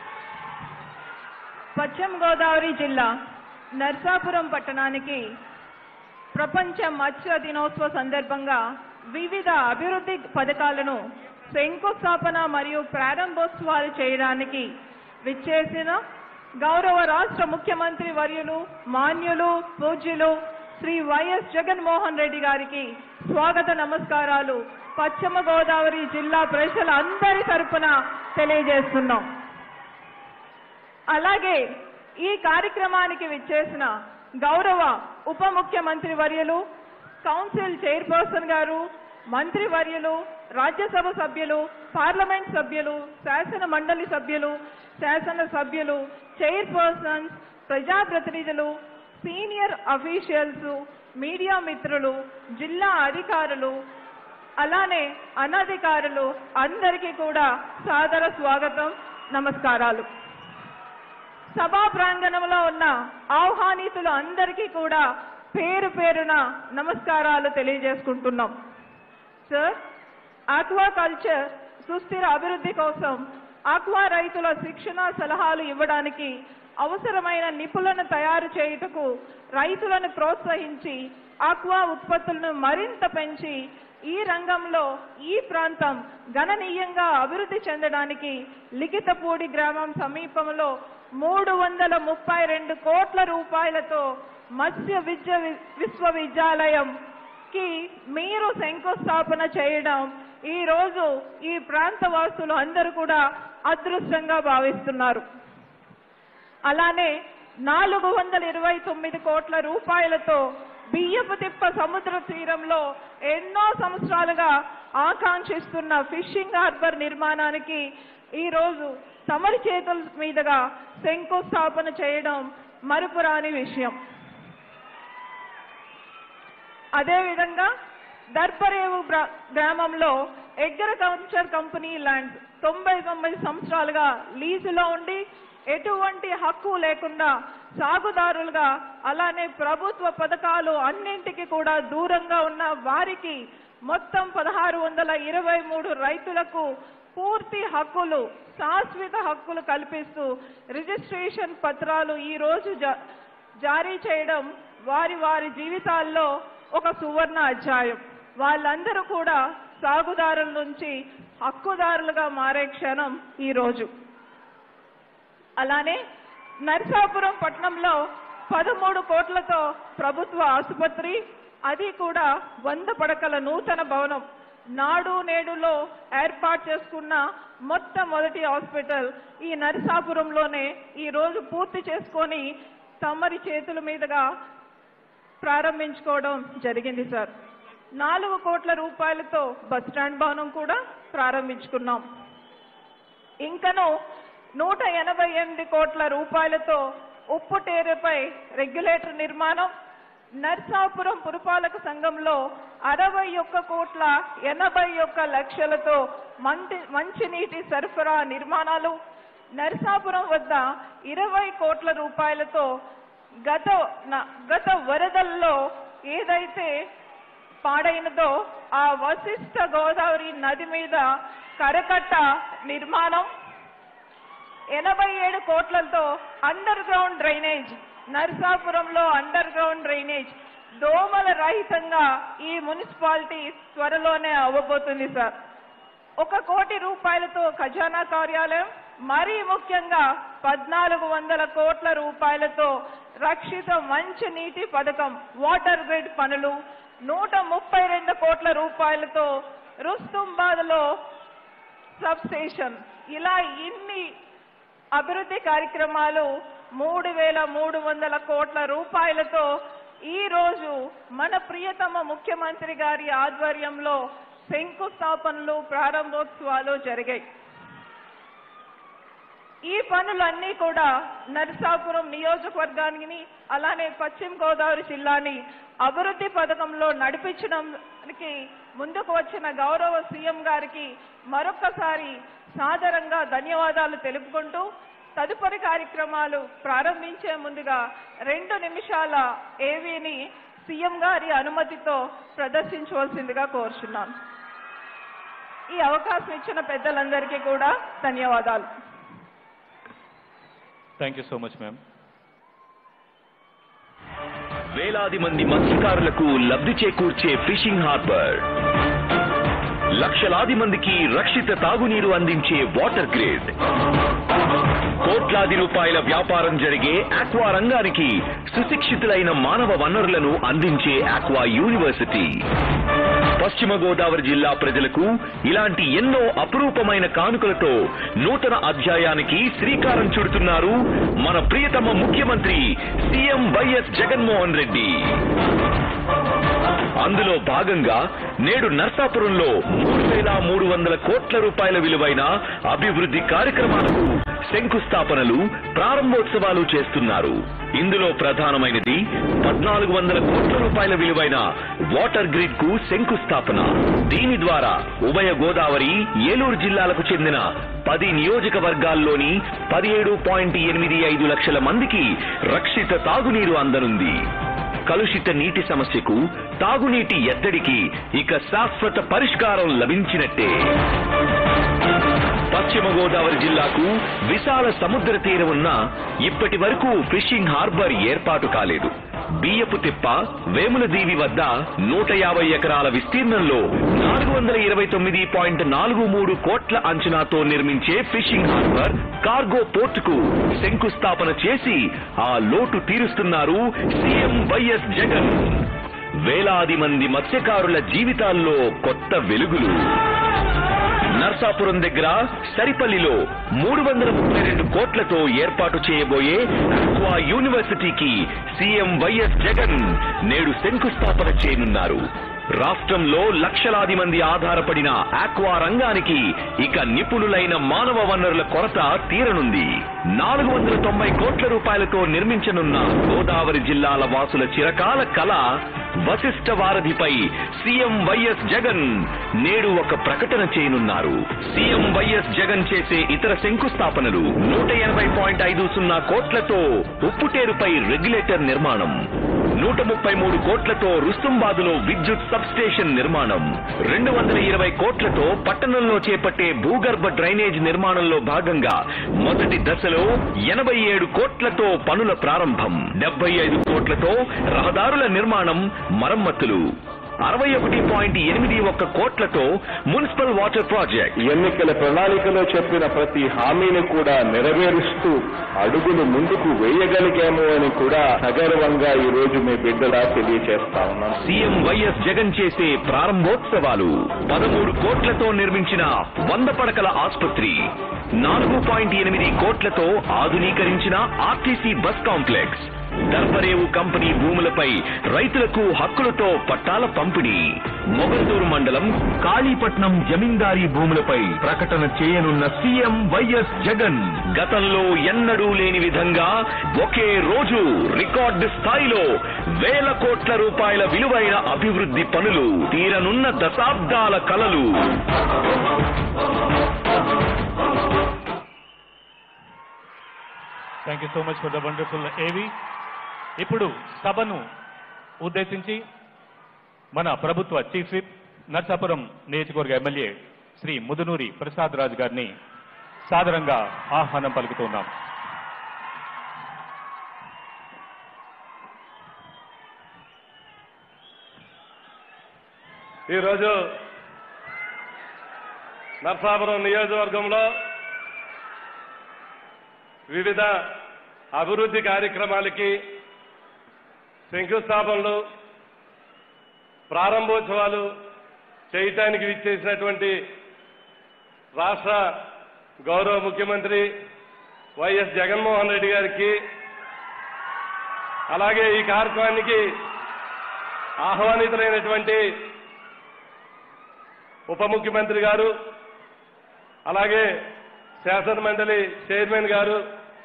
పశ్చిమ గోదావరి జిల్లా నర్సాపురం పట్టణానికి ప్రపంచ మత్స్య దినోత్సవ సందర్భంగా వివిధ అభివృద్ధి పథకాలను శంకుస్థాపన మరియు ప్రారంభోత్సవాలు చేయడానికి విచ్చేసిన గౌరవ రాష్ట్ర ముఖ్యమంత్రి వర్యులు మాన్యులు పూజ్యులు శ్రీ వైఎస్ జగన్మోహన్ రెడ్డి గారికి స్వాగత నమస్కారాలు పశ్చిమ గోదావరి జిల్లా ప్రజల అందరి తరపున తెలియజేస్తున్నాం అలాగే ఈ కార్యక్రమానికి విచ్చేసిన గౌరవ ఉప ముఖ్యమంత్రి వర్యులు కౌన్సిల్ చైర్పర్సన్ గారు మంత్రి వర్యులు రాజ్యసభ సభ్యులు పార్లమెంట్ సభ్యులు శాసన మండలి సభ్యులు శాసన సభ్యులు చైర్పర్సన్స్ ప్రజాప్రతినిధులు సీనియర్ అఫీషియల్స్ మీడియా మిత్రులు జిల్లా అధికారులు అలానే అనధికారులు అందరికీ కూడా సాదర స్వాగతం నమస్కారాలు సభా ప్రాంగణంలో ఉన్న ఆహ్వానితులు అందరికీ కూడా పేరు పేరున నమస్కారాలు తెలియజేసుకుంటున్నాం సార్ ఆక్వా కల్చర్ సుస్థిర అభివృద్ధి కోసం ఆక్వా రైతుల శిక్షణ సలహాలు ఇవ్వడానికి అవసరమైన నిపుణులను తయారు చేయుటకు రైతులను ప్రోత్సహించి ఆక్వా ఉత్పత్తులను మరింత పెంచి ఈ రంగంలో ఈ ప్రాంతం గణనీయంగా అభివృద్ధి చెందడానికి లిఖితపూడి గ్రామం సమీపంలో మూడు వందల ముప్పై రెండు కోట్ల రూపాయలతో మత్స్య విద్య విశ్వవిద్యాలయం కి మీరు శంకుస్థాపన చేయడం ఈ రోజు ఈ ప్రాంత వాసులు అందరూ కూడా అదృష్టంగా భావిస్తున్నారు అలానే నాలుగు వందల ఇరవై తొమ్మిది కోట్ల రూపాయలతో బియ్యపు తిప్ప సముద్ర తీరంలో ఎన్నో సంవత్సరాలుగా ఆకాంక్షిస్తున్న ఫిషింగ్ హార్బర్ నిర్మాణానికి ఈ రోజు తమరి చేతుల మీదుగా శంకుస్థాపన చేయడం మరుపురాని విషయం అదేవిధంగా దర్పరేవు బ్రా- గ్రామంలో అగ్రికల్చర్ కంపెనీ ల్యాండ్స్ తొంభై తొమ్మిది సంవత్సరాలుగా లీజులో ఉండి ఎటువంటి హక్కు లేకుండా సాగుదారులుగా అలానే ప్రభుత్వ పథకాలు అన్నింటికి కూడా దూరంగా ఉన్న వారికి మొత్తం పదహారు వందల ఇరవై మూడు రైతులకు పూర్తి హక్కులు శాశ్వత హక్కులు కల్పిస్తూ రిజిస్ట్రేషన్ పత్రాలు ఈ రోజు జా- జారీ చేయడం వారి వారి జీవితాల్లో ఒక సువర్ణ అధ్యాయం వాళ్ళందరూ కూడా సాగుదారుల నుంచి హక్కుదారులుగా మారే క్షణం ఈ రోజు అలానే నర్సాపురం పట్టణంలో పదమూడు కోట్లతో ప్రభుత్వ ఆసుపత్రి అది కూడా వంద పడకల నూతన భవనం నాడు నేడులో ఏర్పాటు చేసుకున్న మొట్టమొదటి హాస్పిటల్ ఈ నరసాపురంలోనే ఈ రోజు పూర్తి చేసుకొని తమరి చేతుల మీదుగా ప్రారంభించుకోవడం జరిగింది సార్ నాలుగు కోట్ల రూపాయలతో బస్ స్టాండ్ భవనం కూడా ప్రారంభించుకున్నాం ఇంకను నూట ఎనభై ఎనిమిది కోట్ల రూపాయలతో ఉప్పుటేరుపై రెగ్యులేటర్ నిర్మాణం నర్సాపురం పురపాలక సంఘంలో అరవై ఒక్క కోట్ల ఎనభై ఒక్క లక్షలతో మంచి మంచినీటి సరఫరా నిర్మాణాలు నర్సాపురం వద్ద ఇరవై కోట్ల రూపాయలతో గత న- గత వరదల్లో ఏదైతే పాడైనదో ఆ వశిష్ట గోదావరి నది మీద కరకట్ట నిర్మాణం ఎనభై ఏడు కోట్లతో అండర్ గ్రౌండ్ డ్రైనేజ్ నరసాపురంలో అండర్ గ్రౌండ్ డ్రైనేజ్ దోమల రహితంగా ఈ మున్సిపాలిటీ త్వరలోనే అవ్వబోతుంది సార్ ఒక కోటి రూపాయలతో ఖజానా కార్యాలయం మరీ ముఖ్యంగా పద్నాలుగు వందల కోట్ల రూపాయలతో రక్షిత మంచి నీటి పథకం వాటర్ గ్రిడ్ పనులు నూట ముప్పై రెండు కోట్ల రూపాయలతో రుస్తుంబాద్లో సబ్ స్టేషన్ ఇలా ఇన్ని అభివృద్ధి కార్యక్రమాలు మూడు వేల మూడు వందల కోట్ల రూపాయలతో ఈ రోజు మన ప్రియతమ ముఖ్యమంత్రి గారి ఆధ్వర్యంలో శంకుస్థాపనలు ప్రారంభోత్సవాలు జరిగాయి ఈ పనులన్నీ కూడా నరసాపురం నియోజకవర్గానికి అలానే పశ్చిమ గోదావరి జిల్లాని అభివృద్ధి పథకంలో నడిపించడానికి ముందుకు వచ్చిన గౌరవ సీఎం గారికి మరొక్కసారి సాదరంగా ధన్యవాదాలు తెలుపుకుంటూ తదుపరి కార్యక్రమాలు ప్రారంభించే ముందుగా రెండు నిమిషాల ఏవీని సీఎం గారి అనుమతితో ప్రదర్శించవలసిందిగా కోరుచున్నాను ఈ అవకాశం ఇచ్చిన పెద్దలందరికీ కూడా ధన్యవాదాలు thank you so much ma'am వేలాది మంది మత్స్యకారులకు లబ్ధి చేకూర్చే ఫిషింగ్ హార్బర్ లక్షలాది మందికి రక్షిత తాగునీరు అందించే వాటర్ గ్రిడ్ కోట్లాది రూపాయల వ్యాపారం జరిగే ఆక్వా రంగానికి సుశిక్షితులైన మానవ వనరులను అందించే ఆక్వా యూనివర్సిటీ పశ్చిమ గోదావరి జిల్లా ప్రజలకు ఇలాంటి ఎన్నో అపురూపమైన కానుకలతో నూతన అధ్యాయానికి శ్రీకారం చుడుతున్నారు మన ప్రియతమ ముఖ్యమంత్రి సీఎం వైఎస్ జగన్మోహన్ రెడ్డి అందులో భాగంగా నేడు నర్సాపురంలో మూడు వేల మూడు వందల కోట్ల రూపాయల విలువైన అభివృద్ధి కార్యక్రమాలకు శంకుస్థాపనలు ప్రారంభోత్సవాలు చేస్తున్నారు ఇందులో ప్రధానమైనది పద్నాలుగు వందల కోట్ల రూపాయల విలువైన వాటర్ గ్రిడ్ కు శంకుస్థాపన దీని ద్వారా ఉభయ గోదావరి ఏలూరు జిల్లాలకు చెందిన పది నియోజకవర్గాల్లోని పదిహేడు పాయింట్ ఎనిమిది ఐదు లక్షల మందికి రక్షిత తాగునీరు అందనుంది కలుషిత నీటి సమస్యకు తాగునీటి ఎద్దడికి ఇక శాశ్వత పరిష్కారం లభించినట్టే పశ్చిమ గోదావరి జిల్లాకు విశాల సముద్ర తీరం ఉన్న ఇప్పటి వరకు ఫిషింగ్ హార్బర్ ఏర్పాటు కాలేదు బియ్యపు తిప్ప వేములదీవి వద్ద నూట యాభై ఎకరాల విస్తీర్ణంలో నాలుగు వందల ఇరవై తొమ్మిది పాయింట్ నాలుగు మూడు కోట్ల అంచనాతో నిర్మించే ఫిషింగ్ హార్బర్ కార్గో పోర్టుకు శంకుస్థాపన చేసి ఆ లోటు తీరుస్తున్నారు సీఎం వైఎస్ జగన్ వేలాది మంది మత్స్యకారుల జీవితాల్లో కొత్త వెలుగులు నర్సాపురం దగ్గర సరిపల్లిలో మూడు వందల ముప్పై రెండు కోట్లతో ఏర్పాటు చేయబోయే ఆక్వా యూనివర్సిటీకి సీఎం వైఎస్ జగన్ నేడు శంకుస్థాపన చేయనున్నారు రాష్ట్రంలో లక్షలాది మంది ఆధారపడిన ఆక్వా రంగానికి ఇక నిపుణులైన మానవ వనరుల కొరత తీరనుంది నాలుగు వందల తొంభై కోట్ల రూపాయలతో నిర్మించనున్న గోదావరి జిల్లాల వాసుల చిరకాల కళ వశిష్ఠ వారధిపై సీఎం వైఎస్ జగన్ నేడు ఒక ప్రకటన చేయనున్నారు సీఎం వైఎస్ జగన్ చేసే ఇతర శంకుస్థాపనలు నూట ఎనభై పాయింట్ ఐదు సున్నా కోట్లతో ఉప్పుటేరుపై రెగ్యులేటర్ నిర్మాణం నూట ముప్పై మూడు కోట్లతో రుస్తుంబాదులో విద్యుత్ సబ్ స్టేషన్ నిర్మాణం రెండు వందల ఇరవై కోట్లతో పట్టణంలో చేపట్టే భూగర్భ డ్రైనేజ్ నిర్మాణంలో భాగంగా మొదటి దశలో ఎనభై ఏడు కోట్లతో పనుల ప్రారంభం డెబ్బై ఐదు కోట్లతో రహదారుల నిర్మాణం మరమ్మతులు అరవై ఒకటి పాయింట్ ఎనిమిది ఒక్క కోట్లతో మున్సిపల్ వాటర్ ప్రాజెక్ట్ ఎన్నికల ప్రణాళికలో చెప్పిన ప్రతి హామీని కూడా నెరవేరుస్తూ అడుగులు ముందుకు వేయగలిగాము అని కూడా సగర్వంగా ఈ రోజు మీ బిడ్డలా తెలియజేస్తా ఉన్నాను సీఎం వైఎస్ జగన్ చేసే ప్రారంభోత్సవాలు పదమూడు కోట్లతో నిర్మించిన వంద పడకల ఆసుపత్రి నాలుగు పాయింట్ ఎనిమిది కోట్లతో ఆధునీకరించిన RTC bus complex Darparevu company భూములపై రైతులకు హక్కులతో పట్టాల పంపిణీ మొగందూరు మండలం కాళీపట్నం జమీందారీ భూములపై ప్రకటన చేయనున్న సీఎం వైఎస్ జగన్ గతంలో ఎన్నడూ లేని విధంగా ఒకే రోజు రికార్డు స్థాయిలో వేల కోట్ల రూపాయల విలువైన అభివృద్ధి పనులు తీరనున్న దశాబ్దాల కలలు thank you so much for the wonderful AV ఇప్పుడు సభను ఉద్దేశించి మన ప్రభుత్వ చీఫ్ విప్ నర్సాపురం నియోజకవర్గ ఎమ్మెల్యే శ్రీ ముదునూరి ప్రసాద్ రాజ్ గారిని సాదరంగా ఆహ్వానం పలుకుతున్నాం ఈరోజు నర్సాపురం నియోజకవర్గంలో వివిధ అభివృద్ధి కార్యక్రమాలకి శంకుస్థాపనలు ప్రారంభోత్సవాలు చేయటానికి విచ్చేసినటువంటి రాష్ట్ర గౌరవ ముఖ్యమంత్రి వైఎస్ జగన్మోహన్ రెడ్డి గారికి అలాగే ఈ కార్యక్రమానికి ఆహ్వానితులైనటువంటి ఉప ముఖ్యమంత్రి గారు అలాగే శాసన మండలి చైర్మన్ గారు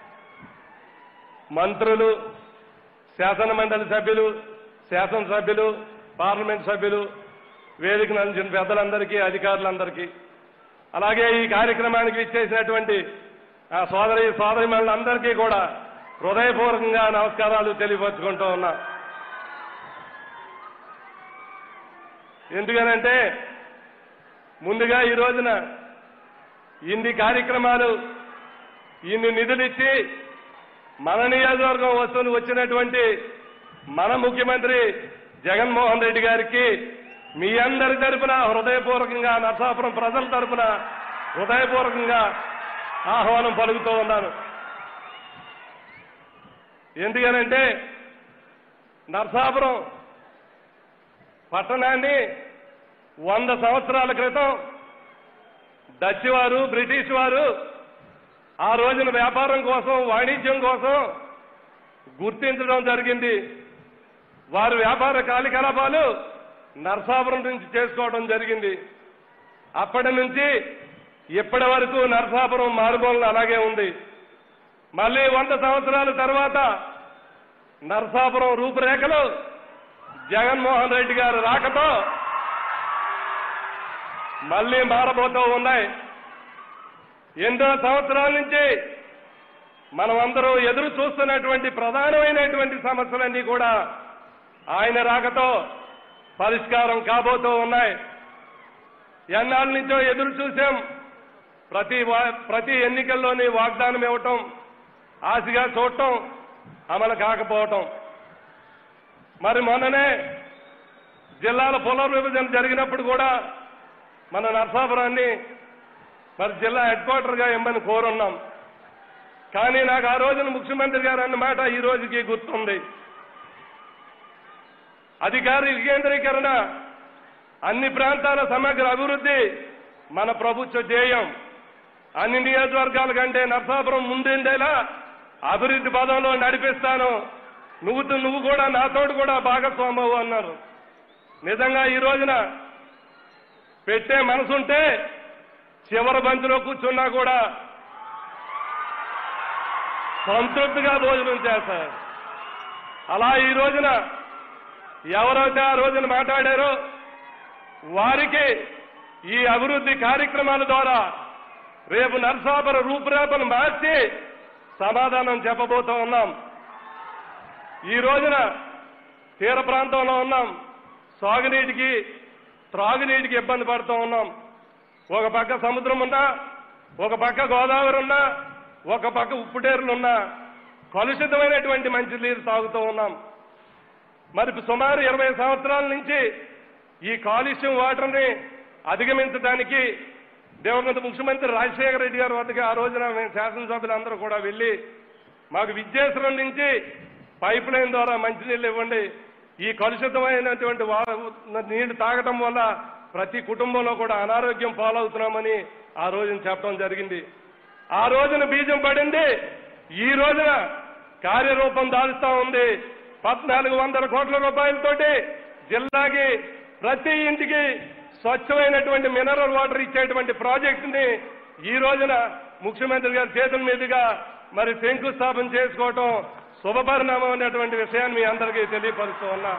మంత్రులు శాసన మండలి సభ్యులు శాసనసభ్యులు పార్లమెంట్ సభ్యులు వేదిక నంచిన పెద్దలందరికీ అధికారులందరికీ అలాగే ఈ కార్యక్రమానికి ఇచ్చేసినటువంటి ఆ సోదరి సోదరిమణులందరికీ కూడా హృదయపూర్వకంగా నమస్కారాలు తెలియపరుచుకుంటూ ఉన్నా ఎందుకనంటే ముందుగా ఈ రోజున ఇన్ని కార్యక్రమాలు ఇన్ని నిధులు ఇచ్చి మన నియోజకవర్గం వస్తువులు వచ్చినటువంటి మన ముఖ్యమంత్రి జగన్మోహన్ రెడ్డి గారికి మీ అందరి తరపున హృదయపూర్వకంగా నరసాపురం ప్రజల తరపున హృదయపూర్వకంగా ఆహ్వానం పలుకుతూ ఉన్నాను ఎందుకనంటే నరసాపురం పట్టణాన్ని వంద సంవత్సరాల క్రితం డచ్ వారు బ్రిటిష్ వారు ఆ రోజున వ్యాపారం కోసం వాణిజ్యం కోసం గుర్తించడం జరిగింది వారు వ్యాపార కార్యకలాపాలు నరసాపురం నుంచి చేసుకోవడం జరిగింది అప్పటి నుంచి ఇప్పటి వరకు నరసాపురం మారుమూలన అలాగే ఉంది మళ్ళీ వంద సంవత్సరాల తర్వాత నరసాపురం రూపురేఖలు జగన్మోహన్ రెడ్డి గారు రాకతో మళ్ళీ మారబోతూ ఉన్నాయి ఎన్నో సంవత్సరాల నుంచి మనం అందరూ ఎదురు చూస్తున్నటువంటి ప్రధానమైనటువంటి సమస్యలన్నీ కూడా ఆయన రాకతో పరిష్కారం కాబోతూ ఉన్నాయి ఎన్నాళ్ళ నుంచో ఎదురు చూసాం ప్రతి వా- ప్రతి ఎన్నికల్లోని వాగ్దానం ఇవ్వటం ఆశగా చూడటం అమలు కాకపోవటం మరి మొన్ననే జిల్లాల పునర్విభజన జరిగినప్పుడు కూడా మన నరసాపురాన్ని మరి జిల్లా హెడ్ క్వార్టర్గా ఇమ్మని కోరున్నాం కానీ నాకు ఆ రోజున ముఖ్యమంత్రి గారు అన్న మాట ఈ రోజుకి గుర్తుంది అధికార వికేంద్రీకరణ అన్ని ప్రాంతాల సమగ్ర అభివృద్ధి మన ప్రభుత్వ ధ్యేయం అన్ని నియోజకవర్గాల కంటే నరసాపురం ముందుండేలా అభివృద్ధి పదంలో నడిపిస్తాను నువ్వు నువ్వు కూడా నాతోటి కూడా భాగస్వామవు అన్నారు నిజంగా ఈ రోజున పెట్టే మనసుంటే చివరి బంతిలో కూర్చున్నా కూడా సంతృప్తిగా భోజనం చేస్తారు అలా ఈ రోజున ఎవరైతే ఆ రోజున మాట్లాడారో వారికి ఈ అభివృద్ధి కార్యక్రమాల ద్వారా రేపు నరసాపుర రూపురేఖను మార్చి సమాధానం చెప్పబోతూ ఉన్నాం ఈ రోజున తీర ప్రాంతంలో ఉన్నాం సాగునీటికి త్రాగునీటికి ఇబ్బంది పడుతూ ఉన్నాం ఒక పక్క సముద్రం ఉన్నా ఒక పక్క గోదావరి ఉన్నా ఒక పక్క ఉప్పుటేరులు ఉన్నా కలుషితమైనటువంటి మంచి నీరు తాగుతూ ఉన్నాం మరి సుమారు ఇరవై సంవత్సరాల నుంచి ఈ కాలుష్యం వాటర్ని అధిగమించడానికి దేవగంత ముఖ్యమంత్రి రాజశేఖర రెడ్డి గారి వద్దకు ఆ రోజున మేము శాసనసభ్యులందరూ కూడా వెళ్ళి మాకు విద్యేశ్వరం నుంచి పైప్ లైన్ ద్వారా మంచినీళ్ళు ఇవ్వండి ఈ కలుషితమైనటువంటి వా- నీళ్లు తాగటం వల్ల ప్రతి కుటుంబంలో కూడా అనారోగ్యం పాలవుతున్నామని ఆ రోజున చెప్పడం జరిగింది ఆ రోజున బీజం పడింది ఈ రోజున కార్యరూపం దాల్స్తా ఉంది పద్నాలుగు వందల కోట్ల రూపాయలతోటి జిల్లాకి ప్రతి ఇంటికి స్వచ్ఛమైనటువంటి మినరల్ వాటర్ ఇచ్చేటువంటి ప్రాజెక్టుని ఈ రోజున ముఖ్యమంత్రి గారి చేతుల మీదుగా మరి శంకుస్థాపన చేసుకోవటం శుభపరిణామం అనేటువంటి విషయాన్ని మీ అందరికీ తెలియపరుస్తూ ఉన్నా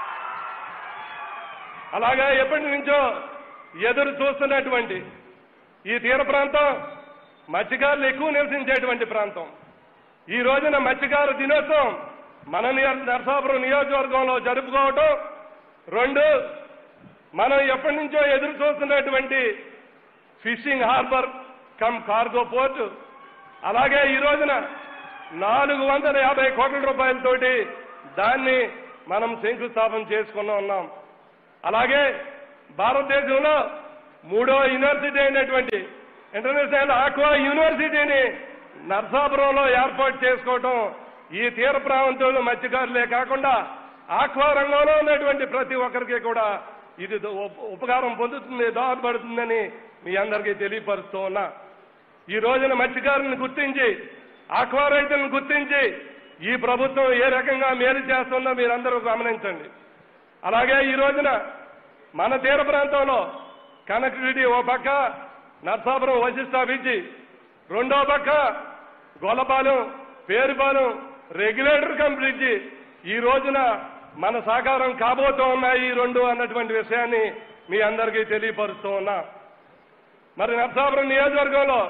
అలాగా ఎప్పటి నుంచో ఎదురు చూస్తున్నటువంటి ఈ తీర ప్రాంతం మత్స్యకారులు ఎక్కువ నివసించేటువంటి ప్రాంతం ఈ రోజున మత్స్యకారు దినోత్సవం మన నియ- నరసాపురం నియోజకవర్గంలో జరుపుకోవటం రెండు మనం ఎప్పటి నుంచో ఎదురు చూస్తున్నటువంటి fishing harbour cum cargo port అలాగే ఈ రోజున నాలుగు వందల యాభై కోట్ల రూపాయలతోటి దాన్ని మనం శంకుస్థాపన చేసుకుని ఉన్నాం అలాగే భారతదేశంలో మూడో యూనివర్సిటీ అయినటువంటి ఇంటర్నేషనల్ ఆక్వా యూనివర్సిటీని నర్సాపురంలో ఏర్పాటు చేసుకోవటం ఈ తీర ప్రాంతంలో మత్స్యకారులే కాకుండా ఆక్వా రంగంలో ఉన్నటువంటి ప్రతి ఒక్కరికి కూడా ఇది దో- ఉప- ఉపకారం పొందుతుంది దోహదపడుతుందని మీ అందరికీ తెలియపరుస్తూ ఉన్నా ఈ రోజున మత్స్యకారులను గుర్తించి ఆక్వా రైతులను గుర్తించి ఈ ప్రభుత్వం ఏ రకంగా మేలు చేస్తుందో మీరందరూ గమనించండి అలాగే ఈ రోజున మన తీర ప్రాంతంలో కనెక్టివిటీ ఓ పక్క నర్సాపురం వశిష్ట బ్రిడ్జి రెండో పక్క Gollapalem Perupalem regulator cum bridge ఈ రోజున మన సాకారం కాబోతూ ఉన్నాయి ఈ రెండు అన్నటువంటి విషయాన్ని మీ అందరికీ తెలియపరుస్తూ ఉన్నా మరి నర్సాపురం నియోజకవర్గంలో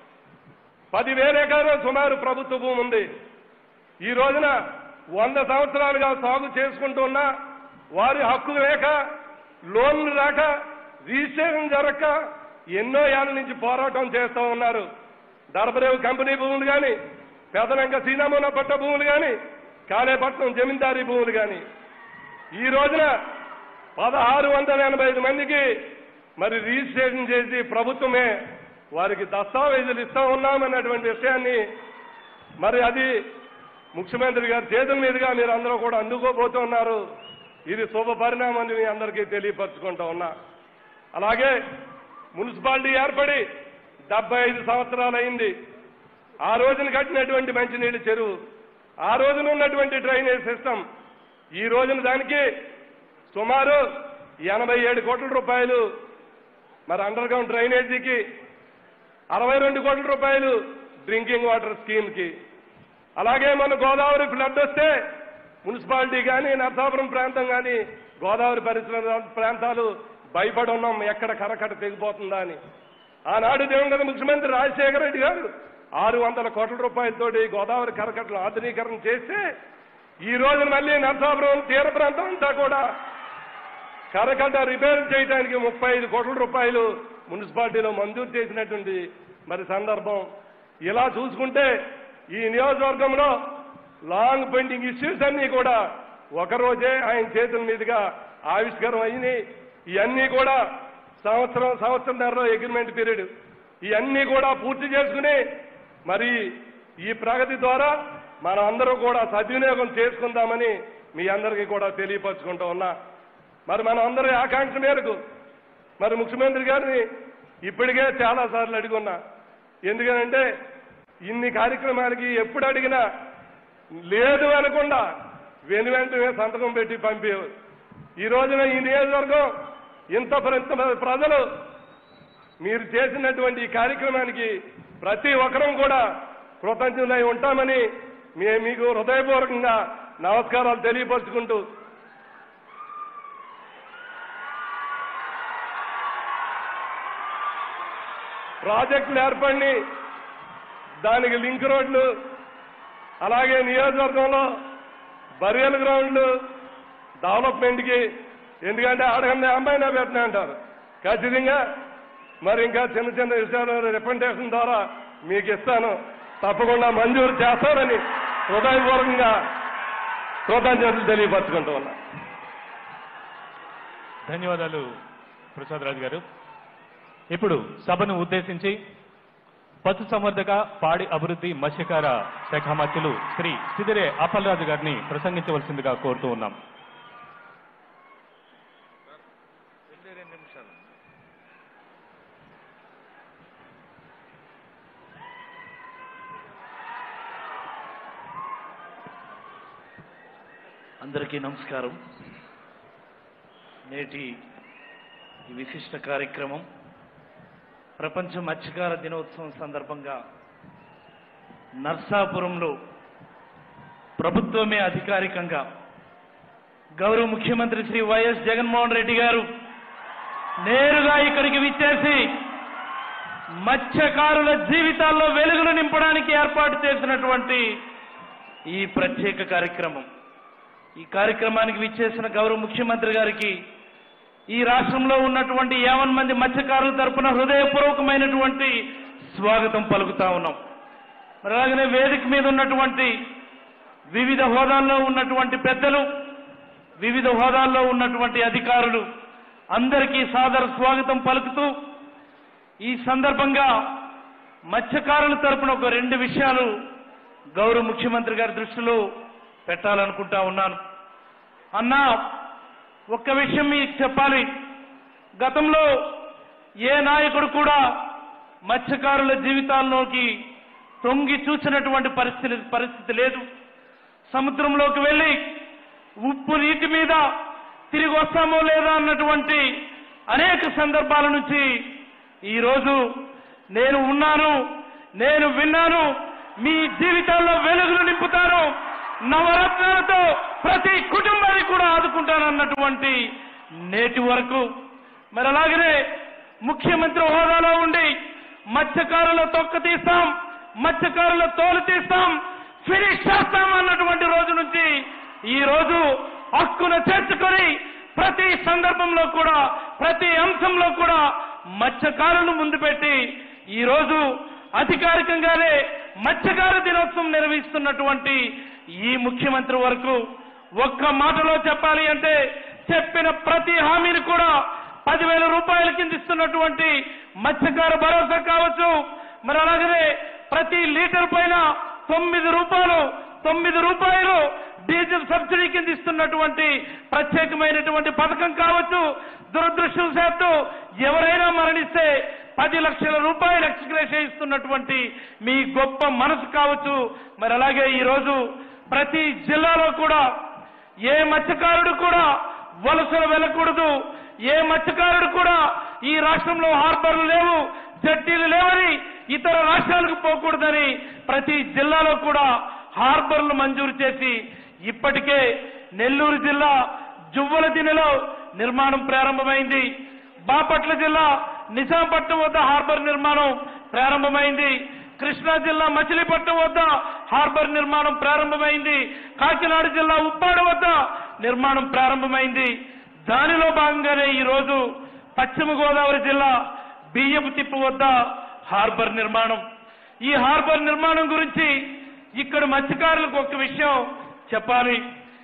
పదివేల ఎకరాలు సుమారు ప్రభుత్వ భూమి ఉంది ఈ రోజున వంద సంవత్సరాలుగా సాగు చేసుకుంటున్న వారి హక్కు లేక లోన్లు రాక రిజిస్ట్రేషన్ జరగక ఎన్నో ఏళ్ళ నుంచి పోరాటం చేస్తూ ఉన్నారు దర్బరేవు కంపెనీ భూములు కానీ పెదలంక సీనామూన పట్ట భూములు కానీ కాళేపట్నం జమీందారీ భూములు కానీ ఈ రోజున పదహారు వందల ఎనభై ఐదు మందికి మరి రిజిస్ట్రేషన్ చేసి ప్రభుత్వమే వారికి దస్తావేజులు ఇస్తా ఉన్నామన్నటువంటి విషయాన్ని మరి అది ముఖ్యమంత్రి గారి చేతుల మీదుగా మీరు అందరూ కూడా అందుకోబోతున్నారు ఇది శుభ పరిణామాన్ని మీ అందరికీ తెలియపరచుకుంటూ ఉన్నా అలాగే మున్సిపాలిటీ ఏర్పడి డెబ్బై ఐదు సంవత్సరాలు అయింది ఆ రోజున కట్టినటువంటి మంచినీళ్ళ చెరువు ఆ రోజున ఉన్నటువంటి డ్రైనేజ్ సిస్టమ్ ఈ రోజున దానికి సుమారు ఎనభై ఏడు కోట్ల రూపాయలు మరి అండర్ గ్రౌండ్ డ్రైనేజీకి అరవై రెండు కోట్ల రూపాయలు డ్రింకింగ్ వాటర్ స్కీమ్ కి అలాగే మన గోదావరి ఫ్లడ్ వస్తే మున్సిపాలిటీ కానీ నరసాపురం ప్రాంతం కానీ గోదావరి పరిసర ప్రాంతాలు భయపడి ఉన్నాం ఎక్కడ కరకట తెగిపోతుందా అని ఆనాడు దివంగత ముఖ్యమంత్రి రాజశేఖర రెడ్డి గారు ఆరు వందల కోట్ల రూపాయలతోటి గోదావరి కరకట్టలు ఆధునీకరణ చేస్తే ఈ రోజున మళ్ళీ నరసాపురం తీర ప్రాంతం అంతా కూడా కరకట్ట రిపేర్ చేయడానికి ముప్పై ఐదు కోట్ల రూపాయలు మున్సిపాలిటీలో మంజూరు చేసినటువంటి మరి సందర్భం ఇలా చూసుకుంటే ఈ నియోజకవర్గంలో లాంగ్ పెండింగ్ ఇష్యూస్ అన్ని కూడా ఒకరోజే ఆయన చేతుల మీదుగా ఆవిష్కారం అయినాయి ఇవన్నీ కూడా సంవత్సరం సంవత్సరంన్నరలో అగ్రిమెంట్ పీరియడ్ ఇవన్నీ కూడా పూర్తి చేసుకుని మరి ఈ ప్రగతి ద్వారా మనం అందరూ కూడా సద్వినియోగం చేసుకుందామని మీ అందరికీ కూడా తెలియపరచుకుంటూ ఉన్నా మరి మన అందరి ఆకాంక్ష మేరకు మరి ముఖ్యమంత్రి గారిని ఇప్పటికే చాలా సార్లు అడుగున్నా ఎందుకనంటే ఇన్ని కార్యక్రమాలకి ఎప్పుడు అడిగినా లేదు అనకుండా వెను వెంటనే సంతకం పెట్టి పంపేవారు ఈ రోజున ఈ నియోజకవర్గం ఇంత ప్ర- ఇంత ప్రజలు మీరు చేసినటువంటి ఈ కార్యక్రమానికి ప్రతి ఒక్కరం కూడా కృతజ్ఞులై ఉంటామని మే మీకు హృదయపూర్వకంగా నమస్కారాలు తెలియపరుచుకుంటూ ప్రాజెక్టులు ఏర్పడి దానికి లింక్ రోడ్లు అలాగే నియోజకవర్గంలో బరియల్ గ్రౌండ్లు డెవలప్మెంట్కి ఎందుకంటే అడగండి అమ్మాయినా పెట్టినా అంటారు ఖచ్చితంగా మరి ఇంకా చిన్న చిన్న విషయాలు రిప్రజెంటేషన్ ద్వారా మీకు ఇస్తాను తప్పకుండా మంజూరు చేస్తారని హృదయపూర్వకంగా కృతజ్ఞతలు తెలియపరచుకుంటూ ఉన్నా ధన్యవాదాలు ప్రసాద్ రాజు గారు ఇప్పుడు సభను ఉద్దేశించి పశు సంవర్ధక పాడి అభివృద్ధి మత్స్యకార శాఖ మంత్రులు శ్రీ సిదిరే అప్పలరాజు గారిని ప్రసంగించవలసిందిగా కోరుతూ ఉన్నాం అందరికీ నమస్కారం నేటి ఈ విశిష్ట కార్యక్రమం ప్రపంచ మత్స్యకార దినోత్సవం సందర్భంగా నర్సాపురంలో ప్రభుత్వమే అధికారికంగా గౌరవ ముఖ్యమంత్రి శ్రీ వైఎస్ జగన్మోహన్ రెడ్డి గారు నేరుగా ఇక్కడికి విచ్చేసి మత్స్యకారుల జీవితాల్లో వెలుగులు నింపడానికి ఏర్పాటు చేసినటువంటి ఈ ప్రత్యేక కార్యక్రమం ఈ కార్యక్రమానికి విచ్చేసిన గౌరవ ముఖ్యమంత్రి గారికి ఈ రాష్ట్రంలో ఉన్నటువంటి యావన్ మంది మత్స్యకారుల తరపున హృదయపూర్వకమైనటువంటి స్వాగతం పలుకుతా ఉన్నాం మరి అలాగనే వేదిక మీద ఉన్నటువంటి వివిధ హోదాల్లో ఉన్నటువంటి పెద్దలు వివిధ హోదాల్లో ఉన్నటువంటి అధికారులు అందరికీ సాదర స్వాగతం పలుకుతూ ఈ సందర్భంగా మత్స్యకారుల తరపున ఒక రెండు విషయాలు గౌరవ ముఖ్యమంత్రి గారి దృష్టిలో పెట్టాలనుకుంటా ఉన్నాను అన్నా ఒక్క విషయం మీకు చెప్పాలి గతంలో ఏ నాయకుడు కూడా మత్స్యకారుల జీవితాల్లోకి తొంగి చూసినటువంటి పరిస్థితి పరిస్థితి లేదు సముద్రంలోకి వెళ్ళి ఉప్పు నీటి మీద తిరిగి వస్తామో లేదా అన్నటువంటి అనేక సందర్భాల నుంచి ఈరోజు నేను ఉన్నాను నేను విన్నాను మీ జీవితాల్లో వెలుగులు నింపుతాను నవరత్నాలతో ప్రతి కుటుంబాన్ని కూడా ఆదుకుంటానన్నటువంటి నేటి వరకు మరి అలాగనే ముఖ్యమంత్రి హోదాలో ఉండి మత్స్యకారుల తొక్క తీస్తాం మత్స్యకారుల తోలు తీస్తాం ఫినిష్ చేస్తాం అన్నటువంటి రోజు నుంచి ఈ రోజు హక్కును చేర్చుకొని ప్రతి సందర్భంలో కూడా ప్రతి అంశంలో కూడా మత్స్యకారులను ముందు పెట్టి ఈ రోజు అధికారికంగానే మత్స్యకార దినోత్సవం నిర్వహిస్తున్నటువంటి ఈ ముఖ్యమంత్రి వరకు ఒక్క మాటలో చెప్పాలి అంటే చెప్పిన ప్రతి హామీని కూడా పదివేల రూపాయల కింద ఇస్తున్నటువంటి మత్స్యకార భరోసా కావచ్చు మరి అలాగనే ప్రతి లీటర్ పైన తొమ్మిది రూపాయలు తొమ్మిది రూపాయలు డీజిల్ సబ్సిడీ కింద ఇస్తున్నటువంటి ప్రత్యేకమైనటువంటి పథకం కావచ్చు దురదృష్టవశాత్తు ఎవరైనా మరణిస్తే పది లక్షల రూపాయలు ఎక్స్గ్రేష ఇస్తున్నటువంటి మీ గొప్ప మనసు కావచ్చు మరి అలాగే ఈరోజు ప్రతి జిల్లాలో కూడా ఏ మత్స్యకారుడు కూడా వలసలు వెళ్ళకూడదు ఏ మత్స్యకారుడు కూడా ఈ రాష్ట్రంలో హార్బర్లు లేవు జట్టీలు లేవని ఇతర రాష్ట్రాలకు పోకూడదని ప్రతి జిల్లాలో కూడా హార్బర్లు మంజూరు చేసి ఇప్పటికే నెల్లూరు జిల్లా జువ్వల దినెలో నిర్మాణం ప్రారంభమైంది బాపట్ల జిల్లా నిజాంపట్నం వద్ద హార్బర్ నిర్మాణం ప్రారంభమైంది కృష్ణా జిల్లా మచిలీపట్నం వద్ద హార్బర్ నిర్మాణం ప్రారంభమైంది కాకినాడ జిల్లా ఉప్పాడ వద్ద నిర్మాణం ప్రారంభమైంది దానిలో భాగంగానే ఈ రోజు పశ్చిమ గోదావరి జిల్లా బియ్యపు తిప్పు వద్ద హార్బర్ నిర్మాణం ఈ హార్బర్ నిర్మాణం గురించి ఇక్కడ మత్స్యకారులకు ఒక విషయం చెప్పాలి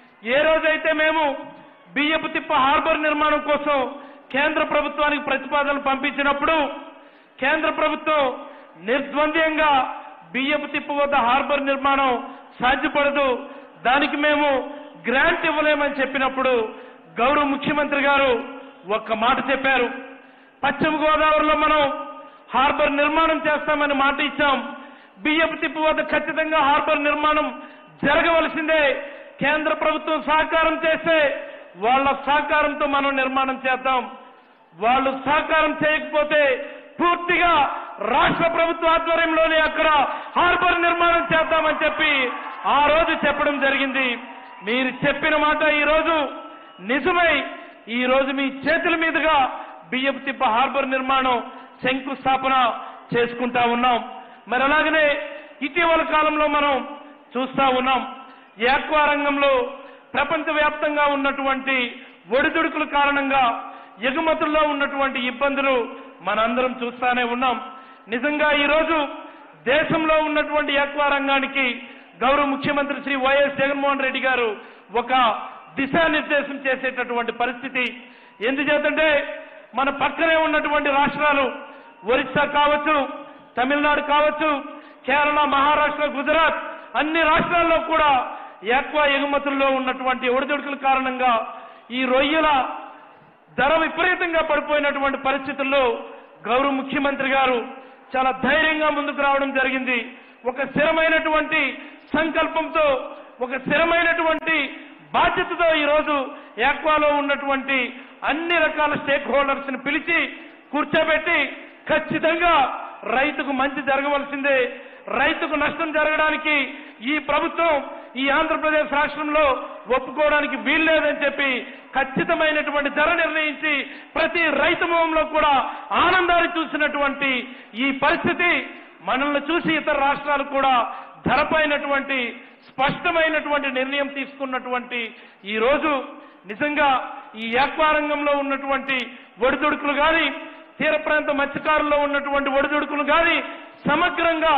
ఏ రోజైతే మేము బియ్యపు తిప్ప హార్బర్ నిర్మాణం కోసం కేంద్ర ప్రభుత్వానికి ప్రతిపాదనలు పంపించినప్పుడు కేంద్ర ప్రభుత్వం నిర్ద్వంద్వంగా బియ్యపు తిప్పు వద్ద హార్బర్ నిర్మాణం సాధ్యపడదు దానికి మేము గ్రాంట్ ఇవ్వలేమని చెప్పినప్పుడు గౌరవ ముఖ్యమంత్రి గారు ఒక్క మాట చెప్పారు పశ్చిమ గోదావరిలో మనం హార్బర్ నిర్మాణం చేస్తామని మాట ఇచ్చాం బియ్యపు తిప్పు వద్ద ఖచ్చితంగా హార్బర్ నిర్మాణం జరగవలసిందే కేంద్ర ప్రభుత్వం సహకారం చేస్తే వాళ్ళ సహకారంతో మనం నిర్మాణం చేద్దాం వాళ్ళు సహకారం చేయకపోతే పూర్తిగా రాష్ట్ర ప్రభుత్వ ఆధ్వర్యంలోనే అక్కడ హార్బర్ నిర్మాణం చేద్దామని చెప్పి ఆ రోజు చెప్పడం జరిగింది మీరు చెప్పిన మాట ఈ రోజు నిజమై ఈ రోజు మీ చేతుల మీదుగా బియ్యపు తిప్ప హార్బర్ నిర్మాణం శంకుస్థాపన చేసుకుంటా ఉన్నాం మరి అలాగనే ఇటీవల కాలంలో మనం చూస్తా ఉన్నాం యాక్వా రంగంలో ప్రపంచవ్యాప్తంగా ఉన్నటువంటి ఒడిదుడుకుల కారణంగా ఎగుమతుల్లో ఉన్నటువంటి ఇబ్బందులు మనందరం చూస్తానే ఉన్నాం నిజంగా ఈరోజు దేశంలో ఉన్నటువంటి యాక్వా రంగానికి గౌరవ ముఖ్యమంత్రి శ్రీ వైఎస్ జగన్మోహన్ రెడ్డి గారు ఒక దిశానిర్దేశం చేసేటటువంటి పరిస్థితి ఎందుచేతంటే మన పక్కనే ఉన్నటువంటి రాష్ట్రాలు ఒరిస్సా కావచ్చు తమిళనాడు కావచ్చు కేరళ మహారాష్ట్ర గుజరాత్ అన్ని రాష్ట్రాల్లో కూడా ఎక్కువ ఎగుమతుల్లో ఉన్నటువంటి ఒడిదుడుకుల కారణంగా ఈ రొయ్యల ధర విపరీతంగా పడిపోయినటువంటి పరిస్థితుల్లో గౌరవ ముఖ్యమంత్రి గారు చాలా ధైర్యంగా ముందుకు రావడం జరిగింది ఒక స్థిరమైనటువంటి సంకల్పంతో ఒక స్థిరమైనటువంటి బాధ్యతతో ఈరోజు యాక్వాలో ఉన్నటువంటి అన్ని రకాల స్టేక్ హోల్డర్స్ ని పిలిచి కూర్చోబెట్టి ఖచ్చితంగా రైతుకు మంచి జరగవలసిందే రైతుకు నష్టం జరగడానికి ఈ ప్రభుత్వం ఈ ఆంధ్రప్రదేశ్ రాష్ట్రంలో ఒప్పుకోవడానికి వీల్లేదని చెప్పి ఖచ్చితమైనటువంటి ధర నిర్ణయించి ప్రతి రైతు మొహంలో కూడా ఆనందాన్ని చూసినటువంటి ఈ పరిస్థితి మనల్ని చూసి ఇతర రాష్ట్రాలు కూడా ధరపైనటువంటి స్పష్టమైనటువంటి నిర్ణయం తీసుకున్నటువంటి ఈ రోజు నిజంగా ఈ యాక్వా రంగంలో ఉన్నటువంటి ఒడిదుడుకులు కానీ తీర ప్రాంత మత్స్యకారుల్లో ఉన్నటువంటి ఒడిదుడుకులు కానీ సమగ్రంగా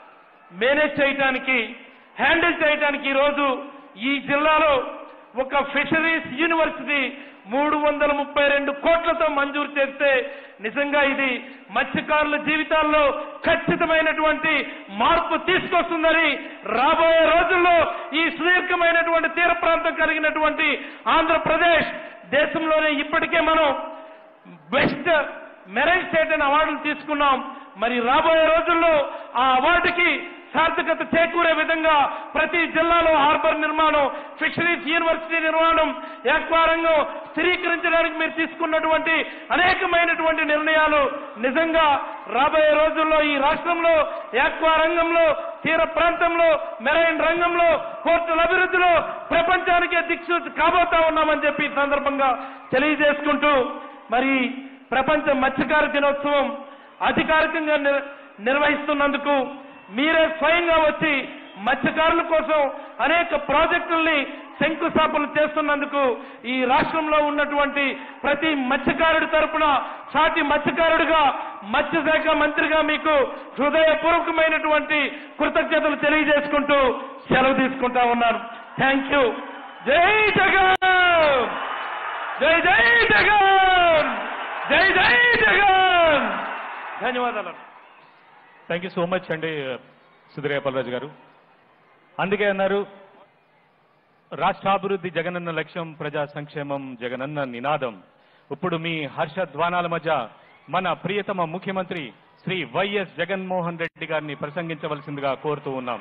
మేనేజ్ చేయడానికి హ్యాండిల్ చేయడానికి ఈరోజు ఈ జిల్లాలో ఒక ఫిషరీస్ యూనివర్సిటీ మూడు వందల ముప్పై రెండు కోట్లతో మంజూరు చేస్తే నిజంగా ఇది మత్స్యకారుల జీవితాల్లో ఖచ్చితమైనటువంటి మార్పు తీసుకొస్తుందని రాబోయే రోజుల్లో ఈ సుదీర్ఘమైనటువంటి తీర ప్రాంతం కలిగినటువంటి ఆంధ్రప్రదేశ్ దేశంలోనే ఇప్పటికే మనం బెస్ట్ మెరైన్ స్టేట్ అనే అవార్డులు తీసుకున్నాం మరి రాబోయే రోజుల్లో ఆ అవార్డుకి సార్థకత చేకూరే విధంగా ప్రతి జిల్లాలో హార్బర్ నిర్మాణం ఫిషరీస్ యూనివర్సిటీ నిర్మాణం యాక్వా రంగం స్థిరీకరించడానికి మీరు తీసుకున్నటువంటి అనేకమైనటువంటి నిర్ణయాలు నిజంగా రాబోయే రోజుల్లో ఈ రాష్ట్రంలో యాక్వా రంగంలో తీర ప్రాంతంలో మెరైన్ రంగంలో పోర్టుల అభివృద్ధిలో ప్రపంచానికే దిక్సూచి కాబోతా ఉన్నామని చెప్పి ఈ సందర్భంగా తెలియజేసుకుంటూ మరి ప్రపంచ మత్స్యకార దినోత్సవం అధికారికంగా నిర్- నిర్వహిస్తున్నందుకు మీరే స్వయంగా వచ్చి మత్స్యకారుల కోసం అనేక ప్రాజెక్టుల్ని శంకుస్థాపన చేస్తున్నందుకు ఈ రాష్ట్రంలో ఉన్నటువంటి ప్రతి మత్స్యకారుడి తరపున సాటి మత్స్యకారుడిగా మత్స్యశాఖ మంత్రిగా మీకు హృదయపూర్వకమైనటువంటి కృతజ్ఞతలు తెలియజేసుకుంటూ సెలవు తీసుకుంటా ఉన్నాను థ్యాంక్ యూ జై జగన్ జై జై జగన్ జై జై జగన్ ధన్యవాదాలు థ్యాంక్ యూ సో మచ్ అండి సుధీరయ్య పల్లరాజు గారు అందుకే అన్నారు రాష్ట్రాభివృద్ధి జగనన్న లక్ష్యం ప్రజా సంక్షేమం జగనన్న నినాదం ఇప్పుడు మీ హర్షధ్వానాల మధ్య మన ప్రియతమ ముఖ్యమంత్రి శ్రీ వైఎస్ జగన్మోహన్ రెడ్డి గారిని ప్రసంగించవలసిందిగా కోరుతూ ఉన్నాం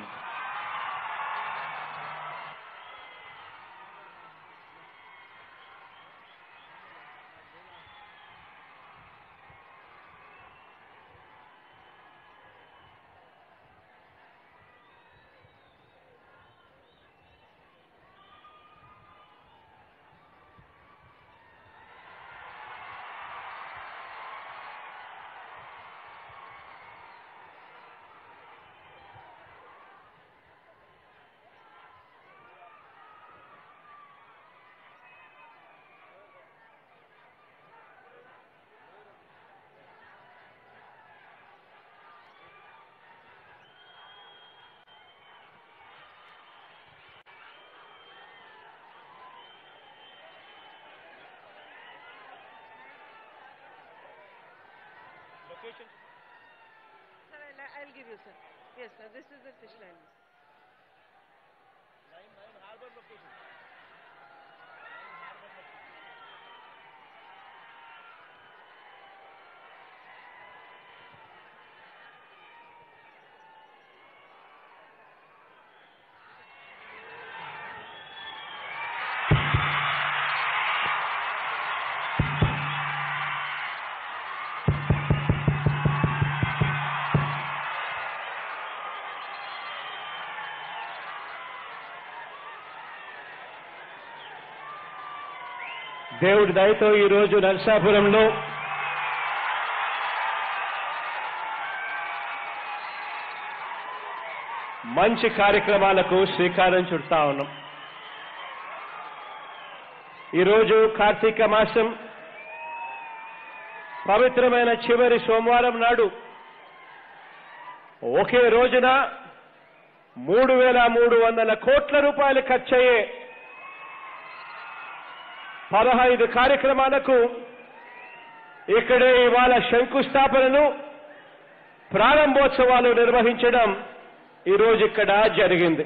Sir, I'll, I'll give you, sir. Yes, sir. This is the fish line. దేవుడి దయతో ఈ రోజు నరసాపురంలో మంచి కార్యక్రమాలకు శ్రీకారం చుడతా ఉన్నాం ఈరోజు కార్తీక మాసం పవిత్రమైన చివరి సోమవారం నాడు ఒకే రోజున మూడు వేల మూడు వందల కోట్ల రూపాయలు ఖర్చయ్యే పదహైదు కార్యక్రమాలకు ఇక్కడే ఇవాళ శంకుస్థాపనను ప్రారంభోత్సవాలు నిర్వహించడం ఈరోజు ఇక్కడ జరిగింది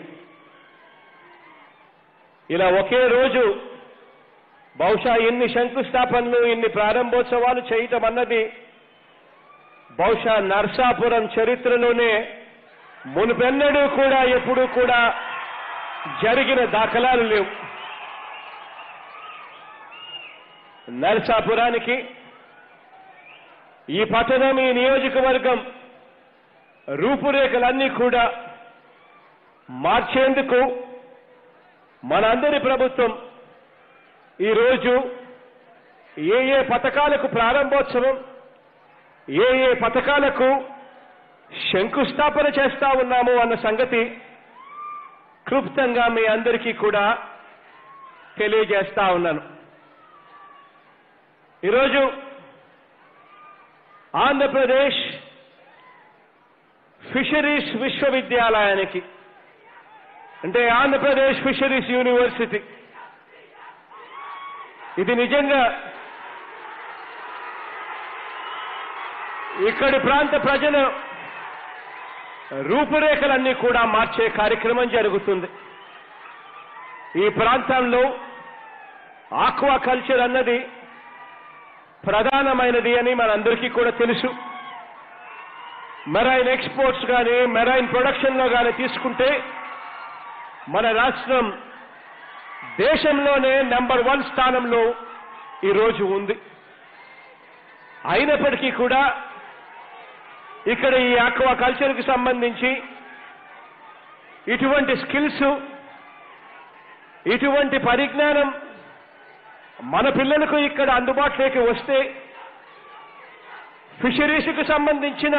ఇలా ఒకే రోజు బహుశా ఇన్ని శంకుస్థాపనలు ఇన్ని ప్రారంభోత్సవాలు చేయటం అన్నది బహుశా నర్సాపురం చరిత్రలోనే మునుపెన్నడూ కూడా ఎప్పుడూ కూడా జరిగిన దాఖలాలు లేవు నరసాపురానికి ఈ పట్టణం ఈ నియోజకవర్గం రూపురేఖలన్నీ కూడా మార్చేందుకు మనందరి ప్రభుత్వం ఈరోజు ఏ ఏ పథకాలకు ప్రారంభోత్సవం ఏ ఏ పథకాలకు శంకుస్థాపన చేస్తా ఉన్నాము అన్న సంగతి క్లుప్తంగా మీ అందరికీ కూడా తెలియజేస్తా ఉన్నాను ఈరోజు ఆంధ్రప్రదేశ్ ఫిషరీస్ విశ్వవిద్యాలయానికి అంటే ఆంధ్రప్రదేశ్ ఫిషరీస్ యూనివర్సిటీ ఇది నిజంగా ఇక్కడి ప్రాంత ప్రజల రూపురేఖలన్నీ కూడా మార్చే కార్యక్రమం జరుగుతుంది ఈ ప్రాంతంలో ఆక్వా కల్చర్ అన్నది ప్రధానమైనది అని మనందరికీ కూడా తెలుసు మెరైన్ ఎక్స్పోర్ట్స్ కానీ మెరైన్ ప్రొడక్షన్లో కానీ తీసుకుంటే మన రాష్ట్రం దేశంలోనే నెంబర్ వన్ స్థానంలో ఈరోజు ఉంది అయినప్పటికీ కూడా ఇక్కడ ఈ ఆక్వా కల్చర్కి సంబంధించి ఇటువంటి స్కిల్స్ ఇటువంటి పరిజ్ఞానం మన పిల్లలకు ఇక్కడ అందుబాటులోకి వస్తే ఫిషరీస్కి సంబంధించిన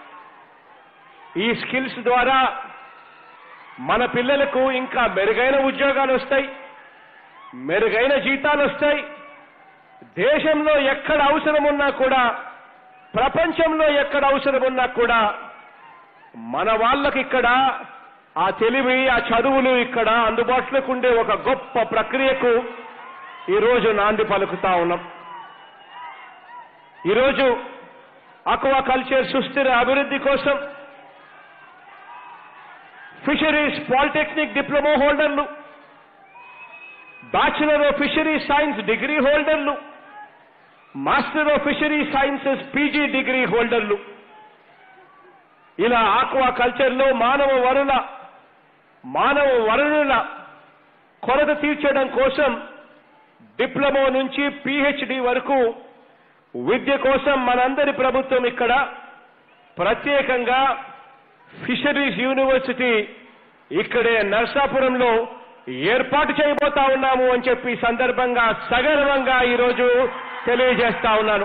ఈ స్కిల్స్ ద్వారా మన పిల్లలకు ఇంకా మెరుగైన ఉద్యోగాలు వస్తాయి మెరుగైన జీతాలు వస్తాయి దేశంలో ఎక్కడ అవసరం ఉన్నా కూడా ప్రపంచంలో ఎక్కడ అవసరం ఉన్నా కూడా మన వాళ్ళకి ఇక్కడ ఆ తెలివి ఆ చదువులు ఇక్కడ అందుబాటులోకి ఉండే ఒక గొప్ప ప్రక్రియకు ఈరోజు నాంది పలుకుతా ఉన్నాం ఈరోజు అక్వా కల్చర్ సుస్థిర అభివృద్ధి కోసం ఫిషరీస్ పాలిటెక్నిక్ డిప్లొమా హోల్డర్లు bachelor of fishery science degree హోల్డర్లు master of fishery sciences PG degree హోల్డర్లు ఇలా ఆక్వా కల్చర్లో మానవ వరుల మానవ వనరుల కొరత తీర్చడం కోసం డిప్లొమా నుంచి పిహెచ్డి వరకు విద్య కోసం మనందరి ప్రభుత్వం ఇక్కడ ప్రత్యేకంగా ఫిషరీస్ యూనివర్సిటీ ఇక్కడే నర్సాపురంలో ఏర్పాటు చేయబోతా ఉన్నాము అని చెప్పి ఈ సందర్భంగా సగర్వంగా ఈరోజు తెలియజేస్తా ఉన్నాను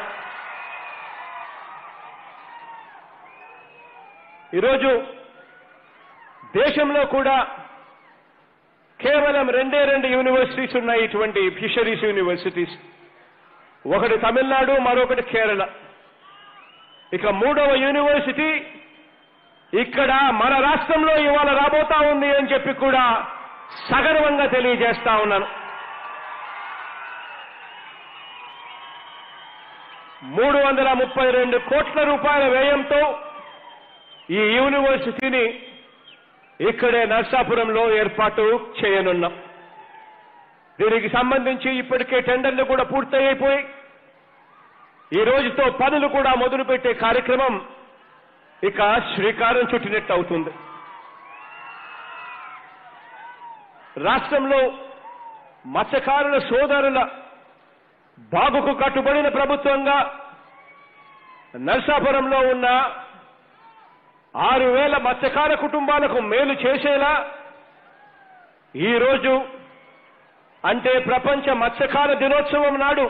ఈరోజు దేశంలో కూడా కేవలం రెండే రెండు యూనివర్సిటీస్ ఉన్నాయి ఇటువంటి ఫిషరీస్ యూనివర్సిటీస్ ఒకటి తమిళనాడు మరొకటి కేరళ ఇక మూడవ యూనివర్సిటీ ఇక్కడ మన రాష్ట్రంలో ఇవాళ రాబోతా ఉంది అని చెప్పి కూడా సగర్వంగా తెలియజేస్తా ఉన్నాను మూడు వందల ముప్పై రెండు కోట్ల రూపాయల వ్యయంతో ఈ యూనివర్సిటీని ఇక్కడే నర్సాపురంలో ఏర్పాటు చేయనున్నాం దీనికి సంబంధించి ఇప్పటికే టెండర్లు కూడా పూర్తయిపోయి ఈ రోజుతో పనులు కూడా మొదలుపెట్టే కార్యక్రమం ఇక శ్రీకారం చుట్టినట్టు అవుతుంది రాష్ట్రంలో మత్స్యకారుల సోదరుల బాగుకు కట్టుబడిన ప్రభుత్వంగా నర్సాపురంలో ఉన్న ఆరు వేల మత్స్యకార కుటుంబాలకు మేలు చేసేలా ఈరోజు అంటే ప్రపంచ మత్స్యకార దినోత్సవం నాడు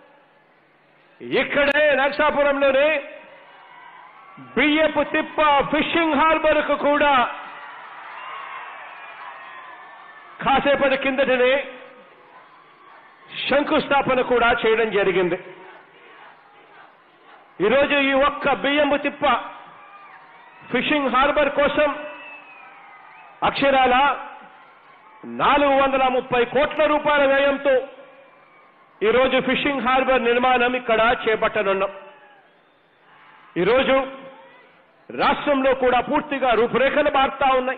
ఇక్కడే నర్సాపురంలోనే బియ్యపు తిప్ప ఫిషింగ్ హార్బర్కు కూడా కాసేపటి కిందటనే శంకుస్థాపన కూడా చేయడం జరిగింది ఈరోజు ఈ ఒక్క బియ్యము తిప్ప ఫిషింగ్ హార్బర్ కోసం అక్షరాల నాలుగు వందల ముప్పై కోట్ల రూపాయల వ్యయంతో ఈరోజు ఫిషింగ్ హార్బర్ నిర్మాణం ఇక్కడ చేపట్టనున్నాం ఈరోజు రాష్ట్రంలో కూడా పూర్తిగా రూపురేఖలు మారుతా ఉన్నాయి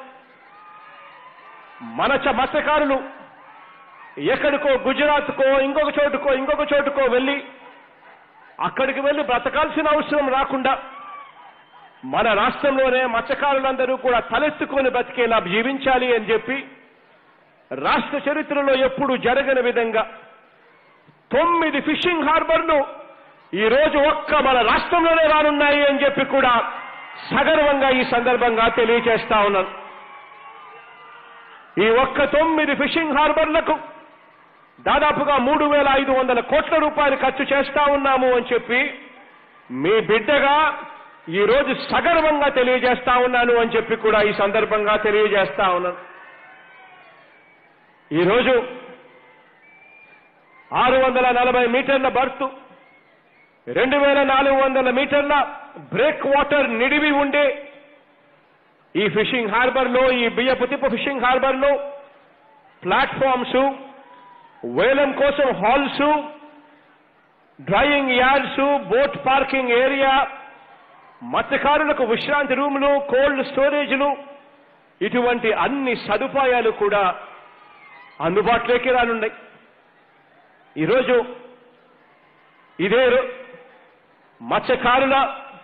మన చ- మత్స్యకారులు ఎక్కడికో గుజరాత్కో ఇంకొక చోటుకో ఇంకొక చోటుకో వెళ్ళి అక్కడికి వెళ్ళి బ్రతకాల్సిన అవసరం రాకుండా మన రాష్ట్రంలోనే మత్స్యకారులందరూ కూడా తలెత్తుకొని బతికేలా జీవించాలి అని చెప్పి రాష్ట్ర చరిత్రలో ఎప్పుడు జరగని విధంగా తొమ్మిది ఫిషింగ్ హార్బర్లు ఈ రోజు ఒక్క మన రాష్ట్రంలోనే రానున్నాయి అని చెప్పి కూడా సగర్వంగా ఈ సందర్భంగా తెలియజేస్తా ఉన్నాను ఈ ఒక్క తొమ్మిది ఫిషింగ్ హార్బర్లకు దాదాపుగా మూడు వేల ఐదు వందల కోట్ల రూపాయలు ఖర్చు చేస్తా ఉన్నాము అని చెప్పి మీ బిడ్డగా ఈ రోజు సగర్వంగా తెలియజేస్తా ఉన్నాను అని చెప్పి కూడా ఈ సందర్భంగా తెలియజేస్తా ఉన్నాను ఈరోజు ఆరు వందల నలభై మీటర్ల బర్తు రెండు వేల నాలుగు వందల మీటర్ల బ్రేక్ వాటర్ నిడివి ఉండే ఈ ఫిషింగ్ హార్బర్లో ఈ బియ్యపు తిప్ప ఫిషింగ్ హార్బర్లో ప్లాట్ఫామ్స్ వేలం కోసం halls drying yards boat parking area మత్స్యకారులకు విశ్రాంతి రూములు కోల్డ్ స్టోరేజ్లు ఇటువంటి అన్ని సదుపాయాలు కూడా అందుబాటులోకి రానున్నాయి ఈరోజు ఇదే రో- మత్స్యకారుల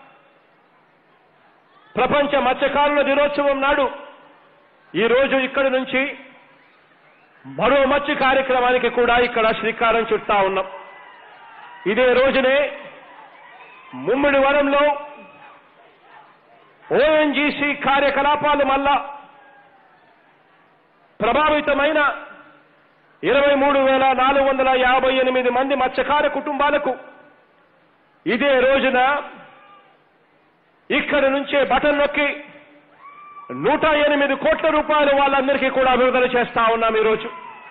ప్రపంచ మత్స్యకారుల దినోత్సవం నాడు ఈరోజు ఇక్కడి నుంచి మరో మత్స్య కార్యక్రమానికి కూడా ఇక్కడ శ్రీకారం చుట్టా ఉన్నాం ఇదే రోజునే ముమ్మిడి వరంలో ఓఎన్జీసీ కార్యకలాపాలు మళ్ళా ప్రభావితమైన ఇరవై మూడు వేల నాలుగు వందల యాభై ఎనిమిది మంది మత్స్యకార కుటుంబాలకు ఇదే రోజున ఇక్కడి నుంచే బటన్ నొక్కి నూట ఎనిమిది కోట్ల రూపాయలు వాళ్ళందరికీ కూడా విడుదల చేస్తా ఉన్నాం ఈరోజు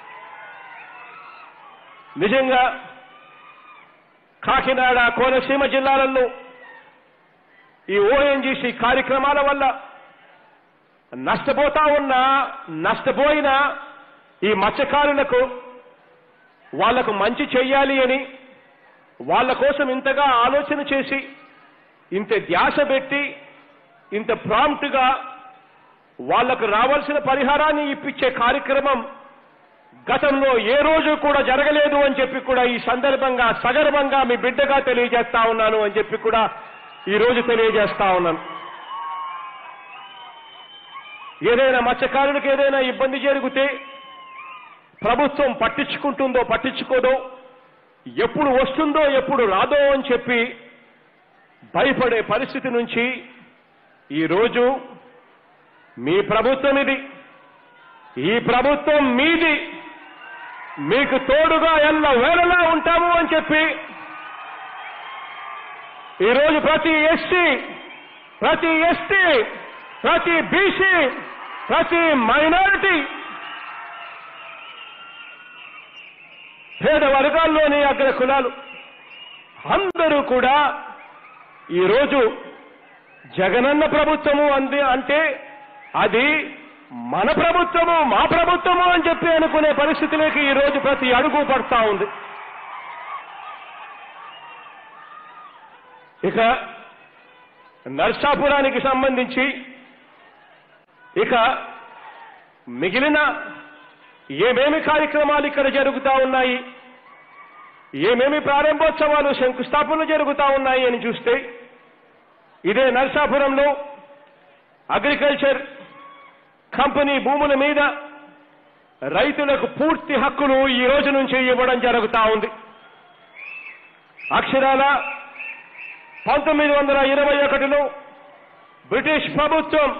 నిజంగా కాకినాడ కోనసీమ జిల్లాలలో ఈ ఓఎన్జీసీ కార్యక్రమాల వల్ల నష్టపోతా ఉన్న నష్టపోయిన ఈ మత్స్యకారులకు వాళ్లకు మంచి చెయ్యాలి అని వాళ్ళ కోసం ఇంతగా ఆలోచన చేసి ఇంత ధ్యాస పెట్టి ఇంత ప్రాంప్ట్గా వాళ్లకు రావాల్సిన పరిహారాన్ని ఇప్పించే కార్యక్రమం గతంలో ఏ రోజు కూడా జరగలేదు అని చెప్పి కూడా ఈ సందర్భంగా సగర్వంగా మీ బిడ్డగా తెలియజేస్తా ఉన్నాను అని చెప్పి కూడా ఈ రోజు తెలియజేస్తా ఉన్నాను ఏదైనా మత్స్యకారులకు ఏదైనా ఇబ్బంది జరిగితే ప్రభుత్వం పట్టించుకుంటుందో పట్టించుకోదో ఎప్పుడు వస్తుందో ఎప్పుడు రాదో అని చెప్పి భయపడే పరిస్థితి నుంచి ఈరోజు మీ ప్రభుత్వం ఇది ఈ ప్రభుత్వం మీది మీకు తోడుగా ఎల్ల వేళలా ఉంటాము అని చెప్పి ఈరోజు ప్రతి ఎస్సీ ప్రతి ఎస్టీ ప్రతి బీసీ ప్రతి మైనారిటీ పేద వర్గాల్లోని అగ్ర కులాలు అందరూ కూడా ఈరోజు జగనన్న ప్రభుత్వము అంది అంటే అది మన ప్రభుత్వము మా ప్రభుత్వము అని చెప్పి అనుకునే పరిస్థితిలోకి ఈ రోజు ప్రతి అడుగు పడతా ఉంది ఇక నర్సాపురానికి సంబంధించి ఇక మిగిలిన ఏమేమి కార్యక్రమాలు ఇక్కడ జరుగుతా ఉన్నాయి ఏమేమి ప్రారంభోత్సవాలు శంకుస్థాపనలు జరుగుతా ఉన్నాయి అని చూస్తే ఇదే నర్సాపురంలో అగ్రికల్చర్ కంపెనీ భూముల మీద రైతులకు పూర్తి హక్కులు ఈ రోజు నుంచి ఇవ్వడం జరుగుతా ఉంది అక్షరాల పంతొమ్మిది వందల ఇరవై ఒకటిలో బ్రిటిష్ ప్రభుత్వం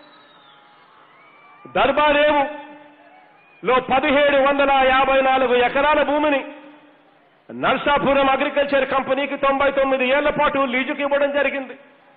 దర్బారేవు లో పదిహేడు వందల యాభై నాలుగు ఎకరాల భూమిని నర్సాపురం అగ్రికల్చర్ కంపెనీకి తొంభై తొమ్మిది ఏళ్ల పాటు లీజుకి ఇవ్వడం జరిగింది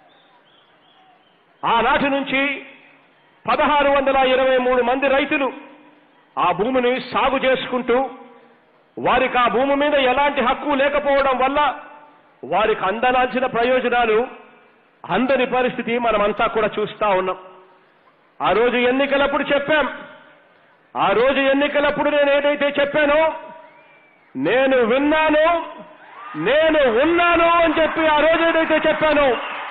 ఆనాటి నుంచి పదహారు వందల ఇరవై మూడు మంది రైతులు ఆ భూమిని సాగు చేసుకుంటూ వారికి ఆ భూమి మీద ఎలాంటి హక్కు లేకపోవడం వల్ల వారికి అందనాల్సిన ప్రయోజనాలు అందని పరిస్థితి మనమంతా కూడా చూస్తా ఉన్నాం ఆ రోజు ఎన్నికలప్పుడు చెప్పాం ఆ రోజు ఎన్నికలప్పుడు నేను ఏదైతే చెప్పానో నేను విన్నాను నేను ఉన్నాను అని చెప్పి ఆ రోజు ఏదైతే చెప్పానో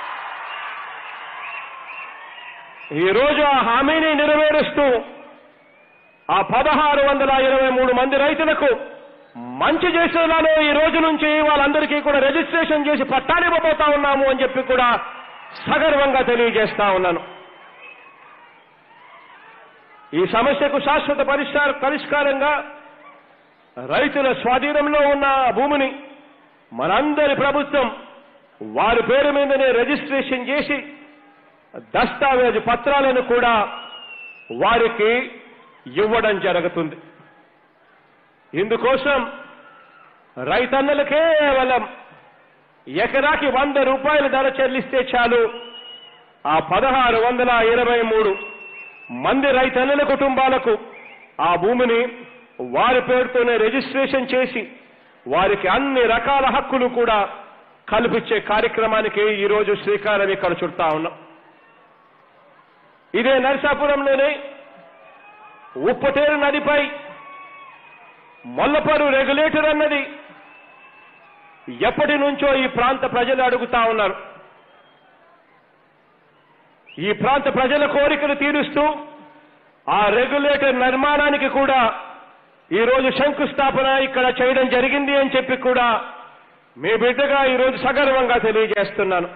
ఈ రోజు ఆ హామీని నెరవేరుస్తూ ఆ పదహారు వందల ఇరవై మూడు మంది రైతులకు మంచి చేసేలానే ఈ రోజు నుంచి వాళ్ళందరికీ కూడా రిజిస్ట్రేషన్ చేసి పట్టాలివ్వబోతా ఉన్నాము అని చెప్పి కూడా సగర్వంగా తెలియజేస్తా ఉన్నాను ఈ సమస్యకు శాశ్వత పరిష్కార పరిష్కారంగా రైతుల స్వాధీనంలో ఉన్న ఆ భూమిని మనందరి ప్రభుత్వం వారి పేరు మీదనే రిజిస్ట్రేషన్ చేసి దస్తావేజు పత్రాలను కూడా వారికి ఇవ్వడం జరుగుతుంది ఇందుకోసం రైతన్నలు కేవలం ఎకరాకి వంద రూపాయల ధర చెల్లిస్తే చాలు ఆ పదహారు వందల ఇరవై మూడు మంది రైతన్నుల కుటుంబాలకు ఆ భూమిని వారి పేరుతోనే రిజిస్ట్రేషన్ చేసి వారికి అన్ని రకాల హక్కులు కూడా కల్పించే కార్యక్రమానికి ఈరోజు శ్రీకారం ఇక్కడ చుడతా ఉన్నాం ఇదే నరసాపురంలోనే ఉప్పటేరు నదిపై మొల్లపరు రెగ్యులేటర్ అన్నది ఎప్పటి నుంచో ఈ ప్రాంత ప్రజలు అడుగుతా ఉన్నారు ఈ ప్రాంత ప్రజల కోరికలు తీరుస్తూ ఆ రెగ్యులేటర్ నిర్మాణానికి కూడా ఈరోజు శంకుస్థాపన ఇక్కడ చేయడం జరిగింది అని చెప్పి కూడా మీ బిడ్డగా ఈరోజు సగర్వంగా తెలియజేస్తున్నాను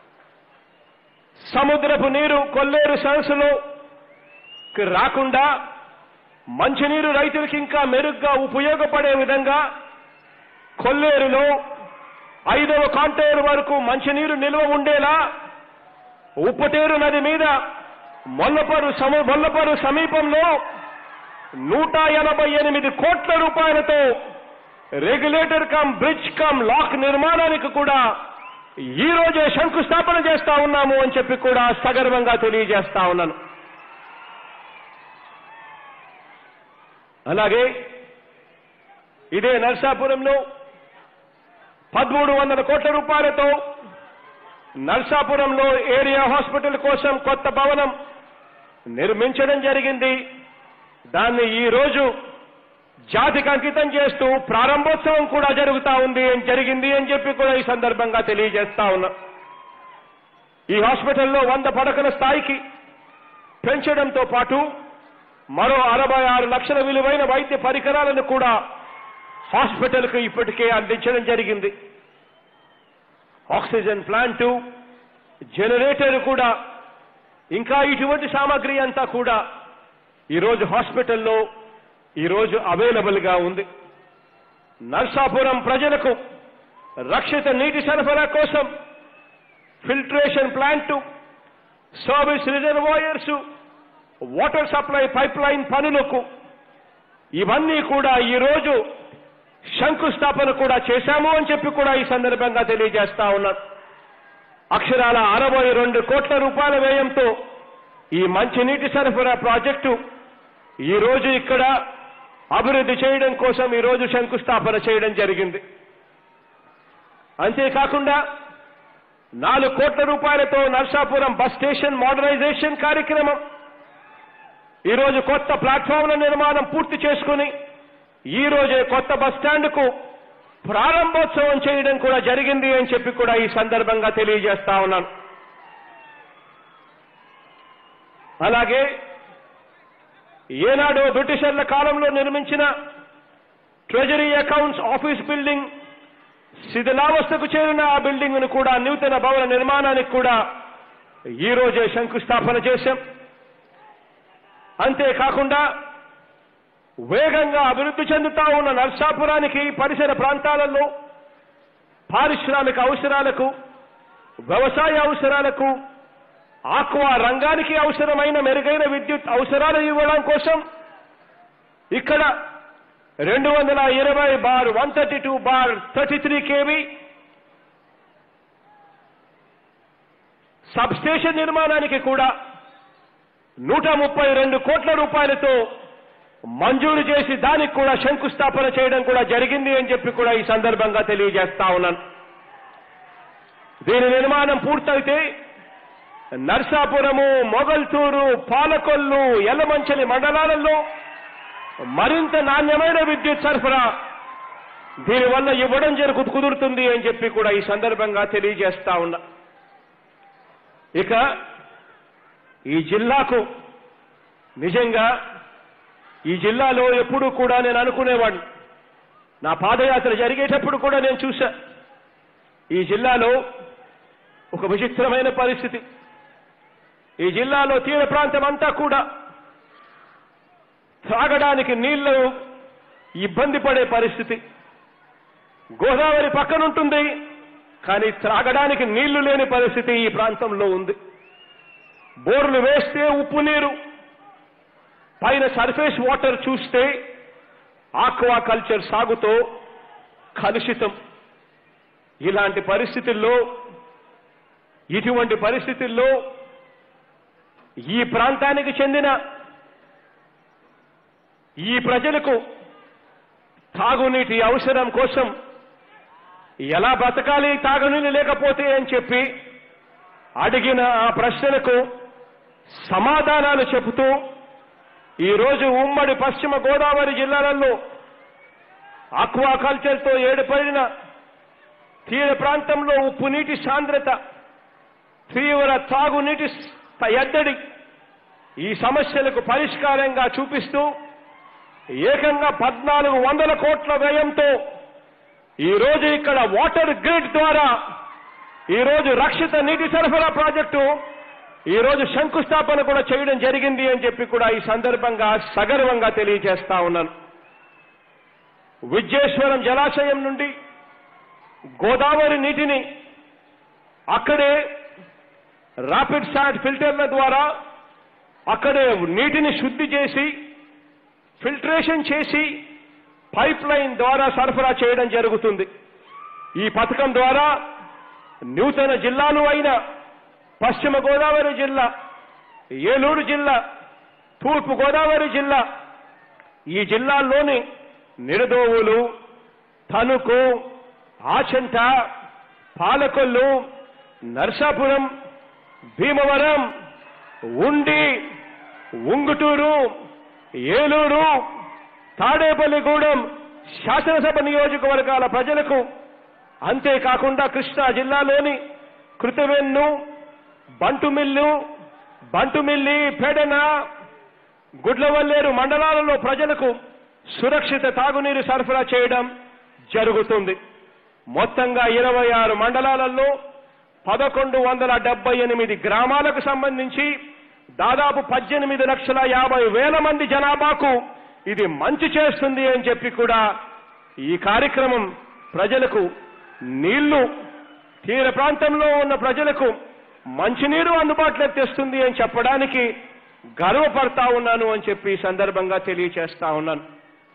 సముద్రపు నీరు కొల్లేరు సరస్సులో రాకుండా మంచినీరు రైతులకి ఇంకా మెరుగ్గా ఉపయోగపడే విధంగా కొల్లేరులో ఐదవ కాంటేరు వరకు మంచినీరు నిల్వ ఉండేలా ఉప్పటేరు నది మీద మొల్లపరు సము మొల్లపరు సమీపంలో నూట ఎనభై ఎనిమిది కోట్ల రూపాయలతో regulator cum bridge cum lock నిర్మాణానికి కూడా ఈ రోజే శంకుస్థాపన చేస్తా ఉన్నాము అని చెప్పి కూడా సగర్వంగా తెలియజేస్తా ఉన్నాను అలాగే ఇదే నర్సాపురంలో పదమూడు వందల కోట్ల రూపాయలతో నర్సాపురంలో ఏరియా హాస్పిటల్ కోసం కొత్త భవనం నిర్మించడం జరిగింది దాన్ని ఈ రోజు జాతికి అంకితం చేస్తూ ప్రారంభోత్సవం కూడా జరుగుతా ఉంది అని జరిగింది అని చెప్పి కూడా ఈ సందర్భంగా తెలియజేస్తా ఉన్నా ఈ హాస్పిటల్లో వంద పడకల స్థాయికి పెంచడంతో పాటు మరో అరవై ఆరు లక్షల విలువైన వైద్య పరికరాలను కూడా హాస్పిటల్కు ఇప్పటికే అందించడం జరిగింది ఆక్సిజన్ ప్లాంటు జనరేటర్ కూడా ఇంకా ఇటువంటి సామాగ్రి అంతా కూడా ఈరోజు హాస్పిటల్లో ఈరోజు అవైలబుల్ గా ఉంది నర్సాపురం ప్రజలకు రక్షిత నీటి సరఫరా కోసం filtration plant service reservoirs water supply pipe line పనులకు ఇవన్నీ కూడా ఈరోజు శంకుస్థాపన కూడా చేశాము అని చెప్పి కూడా ఈ సందర్భంగా తెలియజేస్తా ఉన్నాను అక్షరాల అరవై రెండు కోట్ల రూపాయల వ్యయంతో ఈ మంచినీటి సరఫరా ప్రాజెక్టు ఈ రోజు ఇక్కడ అభివృద్ధి చేయడం కోసం ఈ రోజు శంకుస్థాపన చేయడం జరిగింది అంతేకాకుండా నాలుగు కోట్ల రూపాయలతో నర్సాపురం బస్ స్టేషన్ మోడర్నైజేషన్ కార్యక్రమం ఈరోజు కొత్త ప్లాట్ఫామ్ల నిర్మాణం పూర్తి చేసుకుని ఈ రోజే కొత్త బస్ స్టాండ్కు ప్రారంభోత్సవం చేయడం కూడా జరిగింది అని చెప్పి కూడా ఈ సందర్భంగా తెలియజేస్తా ఉన్నాను అలాగే ఏనాడో బ్రిటిషర్ల కాలంలో నిర్మించిన ట్రెజరీ అకౌంట్స్ ఆఫీస్ బిల్డింగ్ శిథిలావస్థకు చేరిన ఆ బిల్డింగ్ ను కూడా నూతన భవన నిర్మాణానికి కూడా ఈ రోజే శంకుస్థాపన చేశాం అంతేకాకుండా వేగంగా అభివృద్ధి చెందుతా ఉన్న నర్సాపురానికి పరిసర ప్రాంతాలలో పారిశ్రామిక అవసరాలకు వ్యవసాయ అవసరాలకు ఆక్వా రంగానికి అవసరమైన మెరుగైన విద్యుత్ అవసరాలు ఇవ్వడం కోసం ఇక్కడ రెండు వందల ఇరవై bar one thirty two bar thirty three KV substation నిర్మాణానికి కూడా నూట ముప్పై రెండు కోట్ల రూపాయలతో మంజూరు చేసి దానికి కూడా శంకుస్థాపన చేయడం కూడా జరిగింది అని చెప్పి కూడా ఈ సందర్భంగా తెలియజేస్తా ఉన్నాను దీని నిర్మాణం పూర్తయితే నర్సాపురము మొగల్తూరు పాలకొల్లు ఎల్లమంచలి మండలాలలో మరింత నాణ్యమైన విద్యుత్ సరఫరా దీనివల్ల ఇవ్వడం జరుగు కుదురుతుంది అని చెప్పి కూడా ఈ సందర్భంగా తెలియజేస్తా ఉన్నా ఇక ఈ జిల్లాకు నిజంగా ఈ జిల్లాలో ఎప్పుడూ కూడా నేను అనుకునేవాడిని నా పాదయాత్ర జరిగేటప్పుడు కూడా నేను చూశా ఈ జిల్లాలో ఒక విచిత్రమైన పరిస్థితి ఈ జిల్లాలో తీర ప్రాంతం అంతా కూడా త్రాగడానికి నీళ్లు ఇబ్బంది పడే పరిస్థితి గోదావరి పక్కనుంటుంది కానీ త్రాగడానికి నీళ్లు లేని పరిస్థితి ఈ ప్రాంతంలో ఉంది బోర్లు వేస్తే ఉప్పు నీరు పైన సర్ఫేస్ వాటర్ చూస్తే ఆక్వా కల్చర్ సాగుతో కలుషితం ఇలాంటి పరిస్థితుల్లో ఇటువంటి పరిస్థితుల్లో ఈ ప్రాంతానికి చెందిన ఈ ప్రజలకు తాగునీటి అవసరం కోసం ఎలా బతకాలి తాగునీళ్ళు లేకపోతే అని చెప్పి అడిగిన ఆ ప్రశ్నలకు సమాధానాలు చెబుతూ ఈరోజు ఉమ్మడి పశ్చిమ గోదావరి జిల్లాలలో ఆక్వాకల్చర్తో ఏడుపడిన తీర ప్రాంతంలో ఉప్పు నీటి సాంద్రత తీవ్ర తాగునీటి ఎద్దడి ఈ సమస్యలకు పరిష్కారంగా చూపిస్తూ ఏకంగా పద్నాలుగు వందల కోట్ల వ్యయంతో ఈ రోజు ఇక్కడ వాటర్ గ్రిడ్ ద్వారా ఈ రోజు రక్షిత నీటి సరఫరా ప్రాజెక్టు ఈ రోజు శంకుస్థాపన కూడా చేయడం జరిగింది అని చెప్పి కూడా ఈ సందర్భంగా సగర్వంగా తెలియజేస్తా ఉన్నాను విద్యేశ్వరం జలాశయం నుండి గోదావరి నీటిని అక్కడే రాపిడ్ సాట్ ఫిల్టర్ల ద్వారా అక్కడే నీటిని శుద్ధి చేసి ఫిల్టరేషన్ చేసి పైప్ లైన్ ద్వారా సరఫరా చేయడం జరుగుతుంది ఈ పథకం ద్వారా నూతన జిల్లాలు అయిన పశ్చిమ గోదావరి జిల్లా ఏలూరు జిల్లా తూర్పు గోదావరి జిల్లా ఈ జిల్లాల్లోని నిడదోవులు తణుకు ఆచంట పాలకొల్లు నర్సాపురం భీమవరం ఉండి ఉంగుటూరు ఏలూరు తాడేపల్లిగూడెం శాసనసభ నియోజకవర్గాల ప్రజలకు అంతేకాకుండా కృష్ణా జిల్లాలోని కృతవెన్ను బంటుమిల్లు బంటుమిల్లి పెడన గుడ్లవల్లేరు మండలాలలో ప్రజలకు సురక్షిత తాగునీరు సరఫరా చేయడం జరుగుతుంది మొత్తంగా ఇరవై ఆరు మండలాలలో పదకొండు వందల డెబ్బై ఎనిమిది గ్రామాలకు సంబంధించి దాదాపు పద్దెనిమిది లక్షల యాభై వేల మంది జనాభాకు ఇది మంచి చేస్తుంది అని చెప్పి కూడా ఈ కార్యక్రమం ప్రజలకు నీళ్లు తీర ప్రాంతంలో ఉన్న ప్రజలకు మంచినీరు అందుబాటులోకి తెస్తుంది అని చెప్పడానికి గర్వపడతా ఉన్నాను అని చెప్పి ఈ సందర్భంగా తెలియచేస్తా ఉన్నాను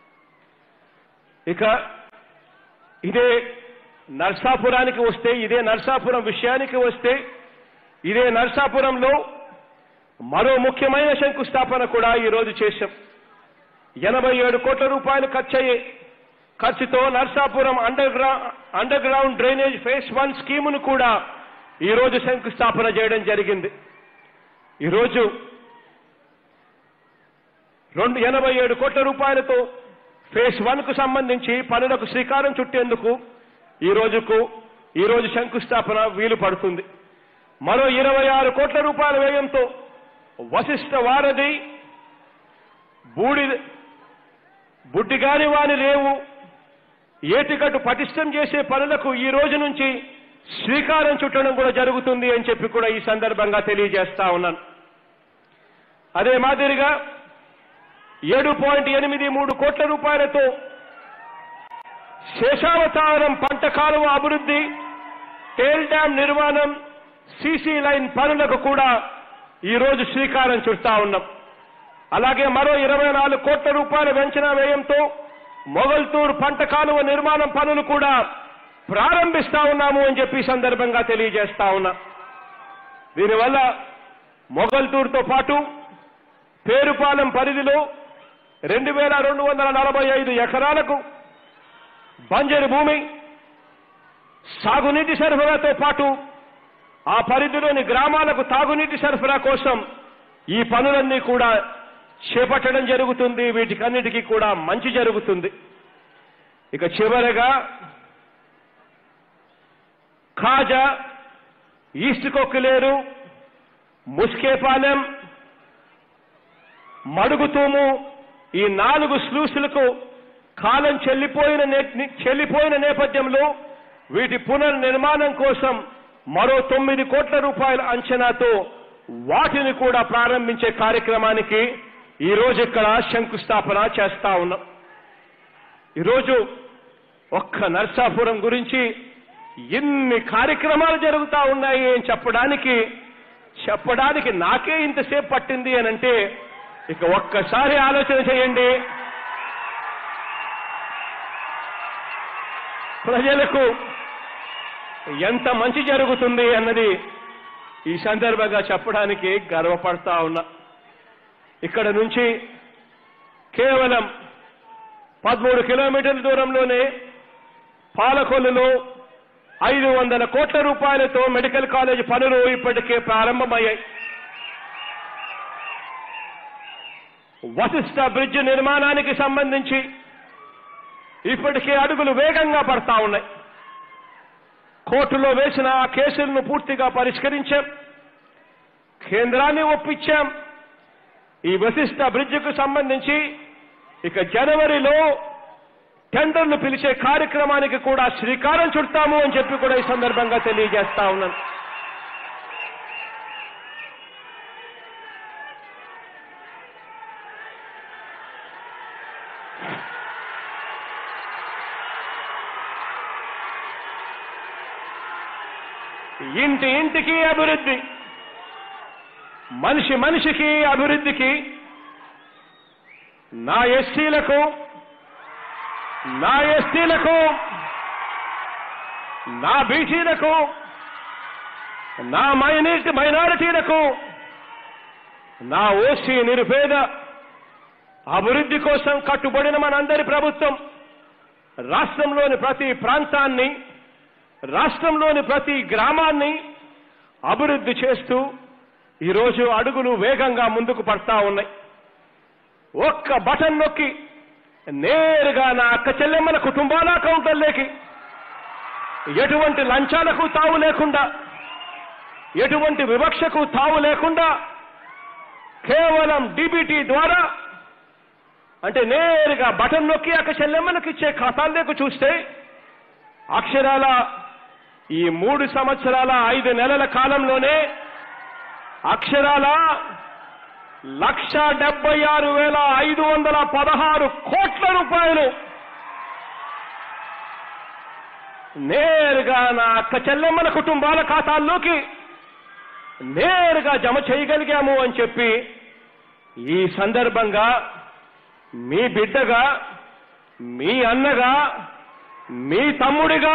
ఇక ఇదే నర్సాపురానికి వస్తే ఇదే నర్సాపురం విషయానికి వస్తే ఇదే నర్సాపురంలో మరో ముఖ్యమైన శంకుస్థాపన కూడా ఈరోజు చేశాం ఎనభై ఏడు కోట్ల రూపాయలు ఖర్చయ్యే ఖర్చుతో Narsapuram under ground under ground drainage phase one స్కీమును కూడా ఈరోజు శంకుస్థాపన చేయడం జరిగింది ఈరోజు రెండు ఎనభై ఏడు కోట్ల రూపాయలతో ఫేస్ వన్ కు సంబంధించి పనులకు శ్రీకారం చుట్టేందుకు ఈ రోజుకు ఈ రోజు శంకుస్థాపన వీలు పడుతుంది మరో ఇరవై ఆరు కోట్ల రూపాయల వ్యయంతో వశిష్ఠ వారధి బూడి బుడ్డిగాని వాని లేవు ఏటికట్టు పటిష్టం చేసే పనులకు ఈ రోజు నుంచి శ్రీకారం చుట్టడం కూడా జరుగుతుంది అని చెప్పి కూడా ఈ సందర్భంగా తెలియజేస్తా ఉన్నాను అదే మాదిరిగా ఏడు పాయింట్ ఎనిమిది మూడు కోట్ల రూపాయలతో శేషావతారం పంట కాలువ అభివృద్ధి టేల్ డ్యాం నిర్మాణం సీసీ లైన్ పనులకు కూడా ఈ రోజు శ్రీకారం చుడతా ఉన్నాం అలాగే మరో ఇరవై నాలుగు కోట్ల రూపాయల వెంచనా వ్యయంతో మొగల్తూరు పంట కాలువ నిర్మాణం పనులు కూడా ప్రారంభిస్తా ఉన్నాము అని చెప్పి ఈ సందర్భంగా తెలియజేస్తా ఉన్నా దీనివల్ల మొగల్తూరుతో పాటు పేరుపాలెం పరిధిలో రెండు వేల రెండు వందల నలభై ఐదు ఎకరాలకు బంజరు భూమి సాగునీటి సరఫరాతో పాటు ఆ పరిధిలోని గ్రామాలకు తాగునీటి సరఫరా కోసం ఈ పనులన్నీ కూడా చేపట్టడం జరుగుతుంది వీటికన్నిటికీ కూడా మంచి జరుగుతుంది ఇక చివరగా ఖాజా ఈస్ట్ కొక్కిలేరు ముస్కేపాలెం మడుగుతూము ఈ నాలుగు స్లూసులకు కాలం చెల్లిపోయిన నే- చెల్లిపోయిన నేపథ్యంలో వీటి పునర్నిర్మాణం కోసం మరో తొమ్మిది కోట్ల రూపాయల అంచనాతో వాటిని కూడా ప్రారంభించే కార్యక్రమానికి ఈ రోజు ఇక్కడ శంకుస్థాపన చేస్తా ఉన్నాం ఈరోజు ఒక్క నర్సాపురం గురించి ఎన్ని కార్యక్రమాలు జరుగుతా ఉన్నాయి అని చెప్పడానికి చెప్పడానికి నాకే ఇంతసేపు పట్టింది అని అంటే ఇక ఒక్కసారి ఆలోచన చేయండి ప్రజలకు ఎంత మంచి జరుగుతుంది అన్నది ఈ సందర్భంగా చెప్పడానికి గర్వపడతా ఉన్నా ఇక్కడ నుంచి కేవలం పదమూడు కిలోమీటర్ల దూరంలోనే పాలకొల్లులో ఐదు వందల కోట్ల రూపాయలతో మెడికల్ కాలేజ్ పనులు ఇప్పటికే ప్రారంభమయ్యాయి వశిష్ట బ్రిడ్జ్ నిర్మాణానికి సంబంధించి ఇప్పటికే అడుగులు వేగంగా పడతా ఉన్నాయి కోర్టులో వేసిన ఆ కేసులను పూర్తిగా పరిష్కరించాం కేంద్రాన్ని ఒప్పించాం ఈ వశిష్ట బ్రిడ్జికు సంబంధించి ఇక జనవరిలో టెండర్లు పిలిచే కార్యక్రమానికి కూడా శ్రీకారం చుడతాము అని చెప్పి కూడా ఈ సందర్భంగా తెలియజేస్తా ఉన్నాను ఇంటి ఇంటికి అభివృద్ధి మనిషి మనిషికి అభివృద్ధికి నా ఎస్సీలకు నా ఎస్టీలకు నా బీసీలకు నా మైనారిటీ మైనారిటీలకు నా ఓసీ నిరుపేద అభివృద్ధి కోసం కట్టుబడిన మనందరి ప్రభుత్వం రాష్ట్రంలోని ప్రతి ప్రాంతాన్ని రాష్ట్రంలోని ప్రతి గ్రామాన్ని అభివృద్ధి చేస్తూ ఈరోజు అడుగులు వేగంగా ముందుకు పడతా ఉన్నాయి ఒక్క బటన్ నొక్కి నేరుగా నా అక్క చెల్లెమ్మల కుటుంబాల అకౌంట్లలోకి ఎటువంటి లంచాలకు తావు లేకుండా ఎటువంటి వివక్షకు తావు లేకుండా కేవలం డిబిటీ ద్వారా అంటే నేరుగా బటన్ నొక్కి అక్క చెల్లెమ్మలకు ఇచ్చే ఖాతాల్లోకి చూస్తే అక్షరాల ఈ మూడు సంవత్సరాల ఐదు నెలల కాలంలోనే అక్షరాల లక్ష డెబ్బై ఆరు వేల ఐదు వందల పదహారు కోట్ల రూపాయలు నేరుగా నా అక్క చెల్లెమ్మల కుటుంబాల ఖాతాల్లోకి నేరుగా జమ చేయగలిగాము అని చెప్పి ఈ సందర్భంగా మీ బిడ్డగా మీ అన్నగా మీ తమ్ముడిగా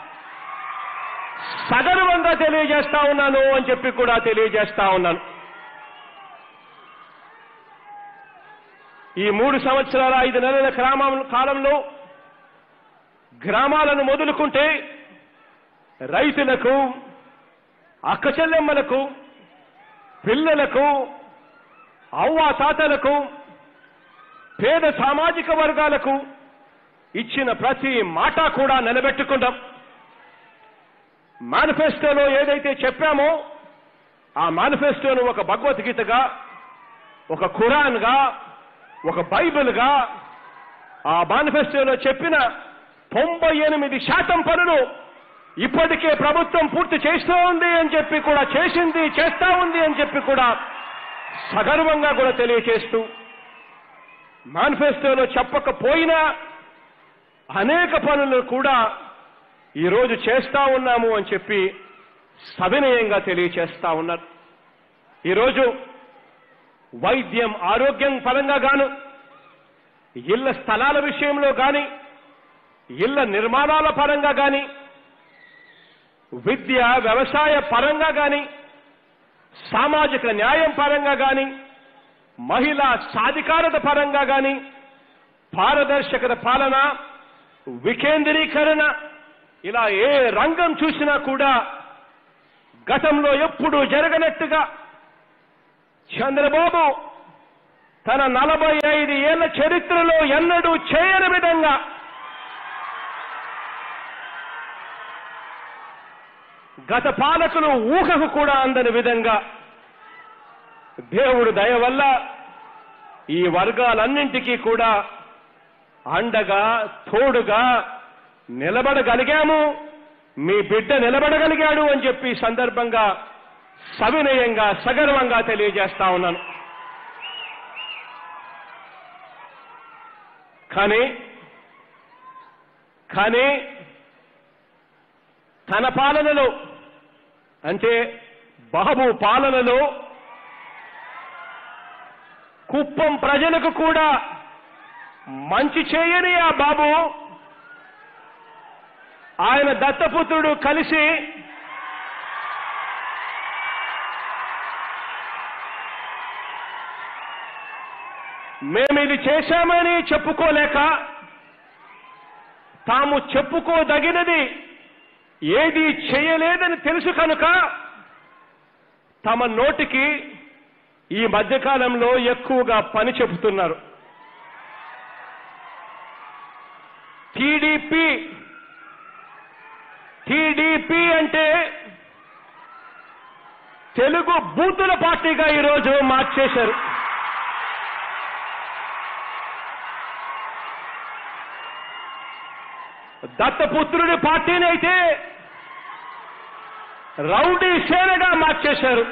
సగర్వంగా తెలియజేస్తా ఉన్నాను అని చెప్పి కూడా తెలియజేస్తా ఉన్నాను ఈ మూడు సంవత్సరాల ఐదు నెలల గ్రామం కాలంలో గ్రామాలను మొదలుకుంటే రైతులకు అక్క చెల్లెమ్మలకు పిల్లలకు అవ్వా తాతలకు పేద సామాజిక వర్గాలకు ఇచ్చిన ప్రతి మాట కూడా నిలబెట్టుకుంటాం మేనిఫెస్టోలో ఏదైతే చెప్పామో ఆ మేనిఫెస్టోను ఒక భగవద్గీతగా ఒక ఖురాన్గా ఒక బైబిల్గా ఆ మేనిఫెస్టోలో చెప్పిన తొంభై ఎనిమిది శాతం పనులు ఇప్పటికే ప్రభుత్వం పూర్తి చేస్తూ ఉంది అని చెప్పి కూడా చేసింది చేస్తా ఉంది అని చెప్పి కూడా సగర్వంగా కూడా తెలియచేస్తూ మేనిఫెస్టోలో చెప్పకపోయినా అనేక పనులు కూడా ఈరోజు చేస్తా ఉన్నాము అని చెప్పి సవినయంగా తెలియచేస్తా ఉన్నారు ఈరోజు వైద్యం ఆరోగ్యం పరంగా గాను ఇళ్ల స్థలాల విషయంలో గాని ఇళ్ల నిర్మాణాల పరంగా గాని విద్య వ్యవసాయ పరంగా గాని సామాజిక న్యాయం పరంగా గాని మహిళా సాధికారత పరంగా గాని పారదర్శకత పాలన వికేంద్రీకరణ ఇలా ఏ రంగం చూసినా కూడా గతంలో ఎప్పుడూ జరగనట్టుగా చంద్రబాబు తన నలభై ఐదు ఏళ్ల చరిత్రలో ఎన్నడూ చేయని విధంగా గత పాలకులు ఊహకు కూడా అందని విధంగా దేవుడు దయ వల్ల ఈ వర్గాలన్నింటికీ కూడా అండగా తోడుగా నిలబడగలిగాము మీ బిడ్డ నిలబడగలిగాడు అని చెప్పి ఈ సందర్భంగా సవినయంగా సగర్వంగా తెలియజేస్తా ఉన్నాను కానీ కానీ తన పాలనలో అంటే బాబు పాలనలో కుప్పం ప్రజలకు కూడా మంచి చేయని ఆ బాబు ఆయన దత్తపుత్రుడు కలిసి మేము ఇది చేశామని చెప్పుకోలేక తాము చెప్పుకోదగినది ఏది చేయలేదని తెలుసు కనుక తమ నోటికి ఈ మధ్యకాలంలో ఎక్కువగా పని చెబుతున్నారు టీడీపీ టీడీపీ అంటే తెలుగు బూతుల పార్టీగా ఈరోజు మార్చేశారు దత్తపుత్రుడి పార్టీని అయితే రౌడీ సేనగా మార్చేశారు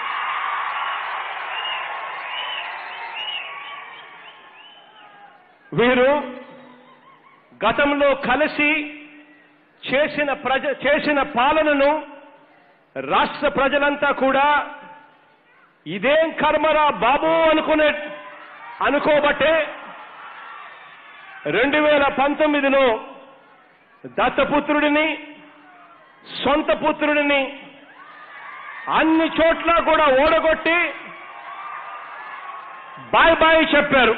వీరు గతంలో కలిసి చేసిన ప్రజ చేసిన పాలనను రాష్ట్ర ప్రజలంతా కూడా ఇదేం కర్మరా బాబు అనుకునే అనుకోబట్టే రెండు వేల పంతొమ్మిదిలో దత్తపుత్రుడిని సొంత పుత్రుడిని అన్ని చోట్ల కూడా ఓడగొట్టి బాయ్ బాయ్ చెప్పారు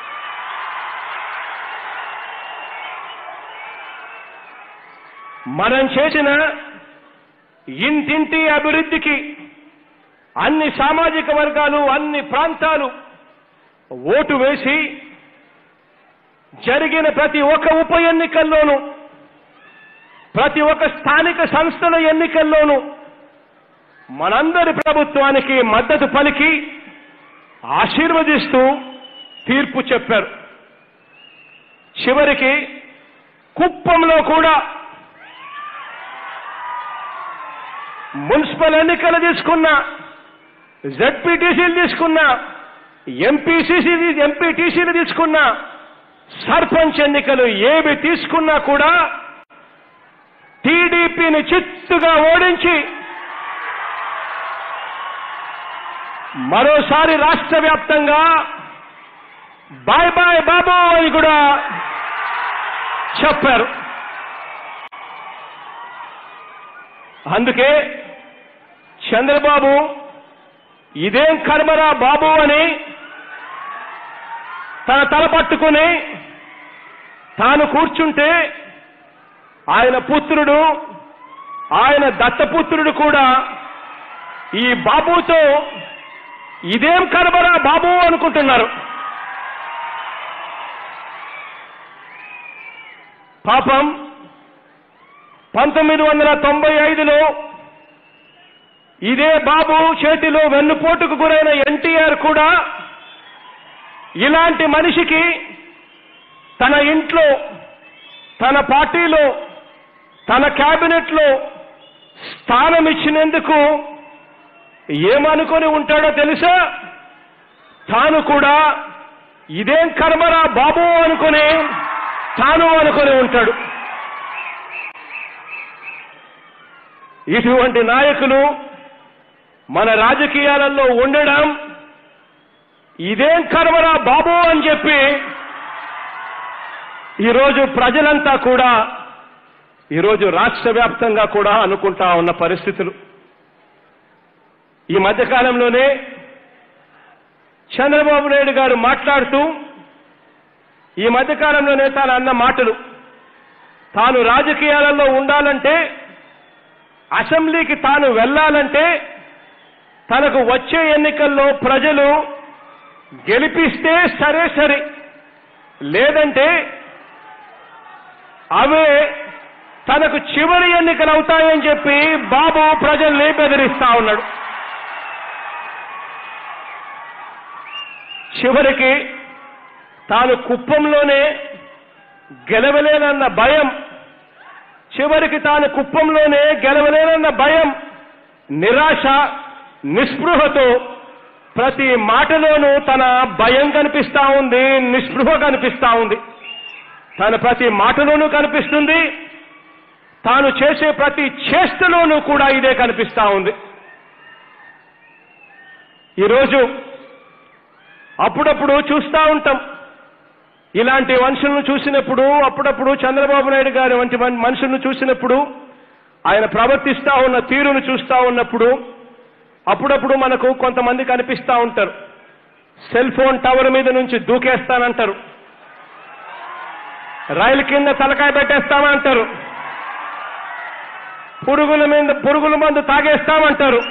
మనం చేసిన ఇంటింటి అభివృద్ధికి అన్ని సామాజిక వర్గాలు అన్ని ప్రాంతాలు ఓటు వేసి జరిగిన ప్రతి ఒక్క ఉప ఎన్నికల్లోనూ ప్రతి ఒక్క స్థానిక సంస్థల ఎన్నికల్లోనూ మనందరి ప్రభుత్వానికి మద్దతు పలికి ఆశీర్వదిస్తూ తీర్పు చెప్పారు చివరికి కుప్పంలో కూడా మున్సిపల్ ఎన్నికలు తీసుకున్న జడ్పీటీసీలు తీసుకున్న ఎంపీసీసీ ఎంపీటీసీలు తీసుకున్న సర్పంచ్ ఎన్నికలు ఏవి తీసుకున్నా కూడా టీడీపీని చిత్తుగా ఓడించి మరోసారి రాష్ట్ర వ్యాప్తంగా బాయ్ బాయ్ బాబు అని కూడా చెప్పారు అందుకే చంద్రబాబు ఇదేం కర్మరా బాబు అని తన తల పట్టుకుని తాను కూర్చుంటే ఆయన పుత్రుడు ఆయన దత్తపుత్రుడు కూడా ఈ బాబుతో ఇదేం కర్మరా బాబు అనుకుంటున్నారు పాపం పంతొమ్మిది వందల తొంభై ఐదులో ఇదే బాబు చేతిలో వెన్నుపోటుకు గురైన ఎన్టీఆర్ కూడా ఇలాంటి మనిషికి తన ఇంట్లో తన పార్టీలో తన క్యాబినెట్లో స్థానం ఇచ్చినందుకు ఏమనుకొని ఉంటాడో తెలుసా తాను కూడా ఇదేం కర్మరా బాబు అనుకుని తాను అనుకొని ఉంటాడు ఇటువంటి నాయకులు మన రాజకీయాలలో ఉండడం ఇదేం కర్మరా బాబు అని చెప్పి ఈరోజు ప్రజలంతా కూడా ఈరోజు రాష్ట్ర వ్యాప్తంగా కూడా అనుకుంటా ఉన్న పరిస్థితులు ఈ మధ్యకాలంలోనే చంద్రబాబు నాయుడు గారు మాట్లాడుతూ ఈ మధ్యకాలంలోనే తాను అన్న మాటలు తాను రాజకీయాలలో ఉండాలంటే అసెంబ్లీకి తాను వెళ్ళాలంటే తనకు వచ్చే ఎన్నికల్లో ప్రజలు గెలిపిస్తే సరే సరే లేదంటే అవే తనకు చివరి ఎన్నికలు అవుతాయని చెప్పి బాబు ప్రజల్ని బెదిరిస్తా ఉన్నాడు చివరికి తాను కుప్పంలోనే గెలవలేనన్న భయం చివరికి తాను కుప్పంలోనే గెలవలేనన్న భయం నిరాశ నిస్పృహతో ప్రతి మాటలోనూ తన భయం కనిపిస్తా ఉంది నిస్పృహ కనిపిస్తా ఉంది తన ప్రతి మాటలోనూ కనిపిస్తుంది తాను చేసే ప్రతి చేష్టలోనూ కూడా ఇదే కనిపిస్తా ఉంది ఈరోజు అప్పుడప్పుడు చూస్తూ ఉంటాం ఇలాంటి మనుషులను చూసినప్పుడు అప్పుడప్పుడు చంద్రబాబు నాయుడు గారి వంటి మన్- మనుషులను చూసినప్పుడు ఆయన ప్రవర్తిస్తా ఉన్న తీరును చూస్తా ఉన్నప్పుడు అప్పుడప్పుడు మనకు కొంతమంది కనిపిస్తా ఉంటారు సెల్ ఫోన్ టవర్ మీద నుంచి దూకేస్తానంటారు రైలు కింద తలకాయ పెట్టేస్తామంటారు పురుగుల మీద పురుగుల మందు తాగేస్తామంటారు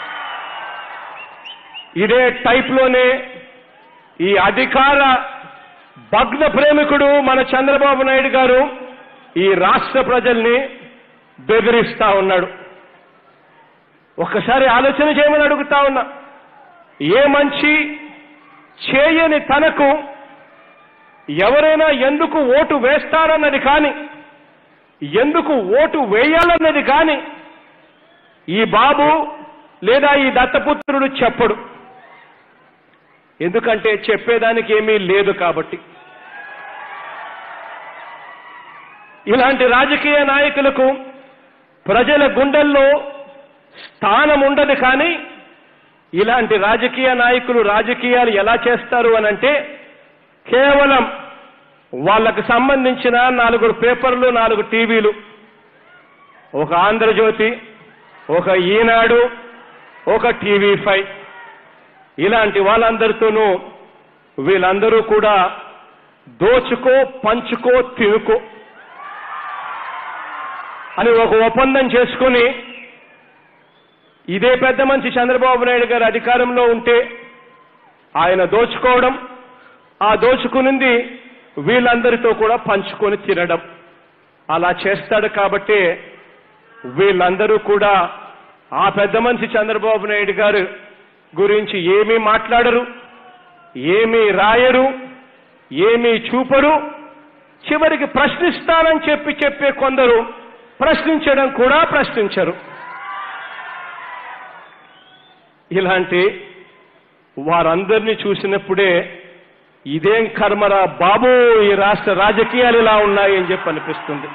ఇదే టైప్లోనే ఈ అధికార భగ్న ప్రేమికుడు మన చంద్రబాబు నాయుడు గారు ఈ రాష్ట్ర ప్రజల్ని బెదిరిస్తా ఉన్నాడు ఒక్కసారి ఆలోచన చేయమని అడుగుతా ఉన్నా ఏ మంచి చేయని తనకు ఎవరైనా ఎందుకు ఓటు వేస్తారన్నది కానీ ఎందుకు ఓటు వేయాలన్నది కానీ ఈ బాబు లేదా ఈ దత్తపుత్రుడు చెప్పడు ఎందుకంటే చెప్పేదానికి ఏమీ లేదు కాబట్టి ఇలాంటి రాజకీయ నాయకులకు ప్రజల గుండెల్లో స్థానం ఉండదు కానీ ఇలాంటి రాజకీయ నాయకులు రాజకీయాలు ఎలా చేస్తారు అనంటే కేవలం వాళ్ళకు సంబంధించిన నాలుగు పేపర్లు నాలుగు టీవీలు ఒక ఆంధ్రజ్యోతి ఒక ఈనాడు ఒక టీవీ ఫైవ్ ఇలాంటి వాళ్ళందరితోనూ వీళ్ళందరూ కూడా దోచుకో పంచుకో తినుకో అని ఒక ఒప్పందం చేసుకుని ఇదే పెద్ద మనిషి చంద్రబాబు నాయుడు గారు అధికారంలో ఉంటే ఆయన దోచుకోవడం ఆ దోచుకునింది వీళ్ళందరితో కూడా పంచుకొని తినడం అలా చేస్తాడు కాబట్టి వీళ్ళందరూ కూడా ఆ పెద్ద మనిషి చంద్రబాబు నాయుడు గారు గురించి ఏమీ మాట్లాడరు ఏమీ రాయరు ఏమీ చూపరు చివరికి ప్రశ్నిస్తానని చెప్పి చెప్పే కొందరు ప్రశ్నించడం కూడా ప్రశ్నించరు ఇలాంటి వారందరినీ చూసినప్పుడే ఇదేం కర్మరా బాబు ఈ రాష్ట్ర రాజకీయాలు ఇలా ఉన్నాయని చెప్పి అనిపిస్తుంది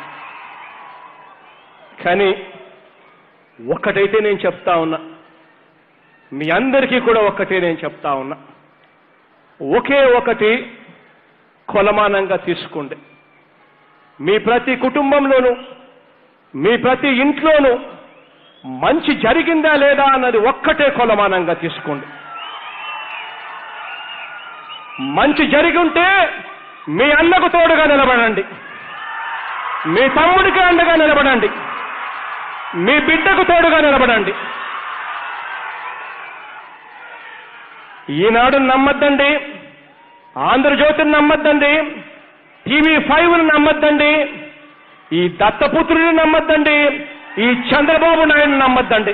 కానీ ఒక్కటైతే నేను చెప్తా ఉన్నా మీ అందరికీ కూడా ఒక్కటే నేను చెప్తా ఉన్నా ఒకే ఒకటి కొలమానంగా తీసుకోండి మీ ప్రతి కుటుంబంలోనూ మీ ప్రతి ఇంట్లోనూ మంచి జరిగిందా లేదా అన్నది ఒక్కటే కొలమానంగా తీసుకోండి మంచి జరిగి ఉంటే మీ అన్నకు తోడుగా నిలబడండి మీ తమ్ముడికి అండగా నిలబడండి మీ బిడ్డకు తోడుగా నిలబడండి ఈనాడు నమ్మద్దండి ఆంధ్రజ్యోతిని నమ్మద్దండి టీవీ ఫైవ్ని నమ్మద్దండి ఈ దత్తపుత్రుని నమ్మద్దండి ఈ చంద్రబాబు నాయుడు నమ్మద్దండి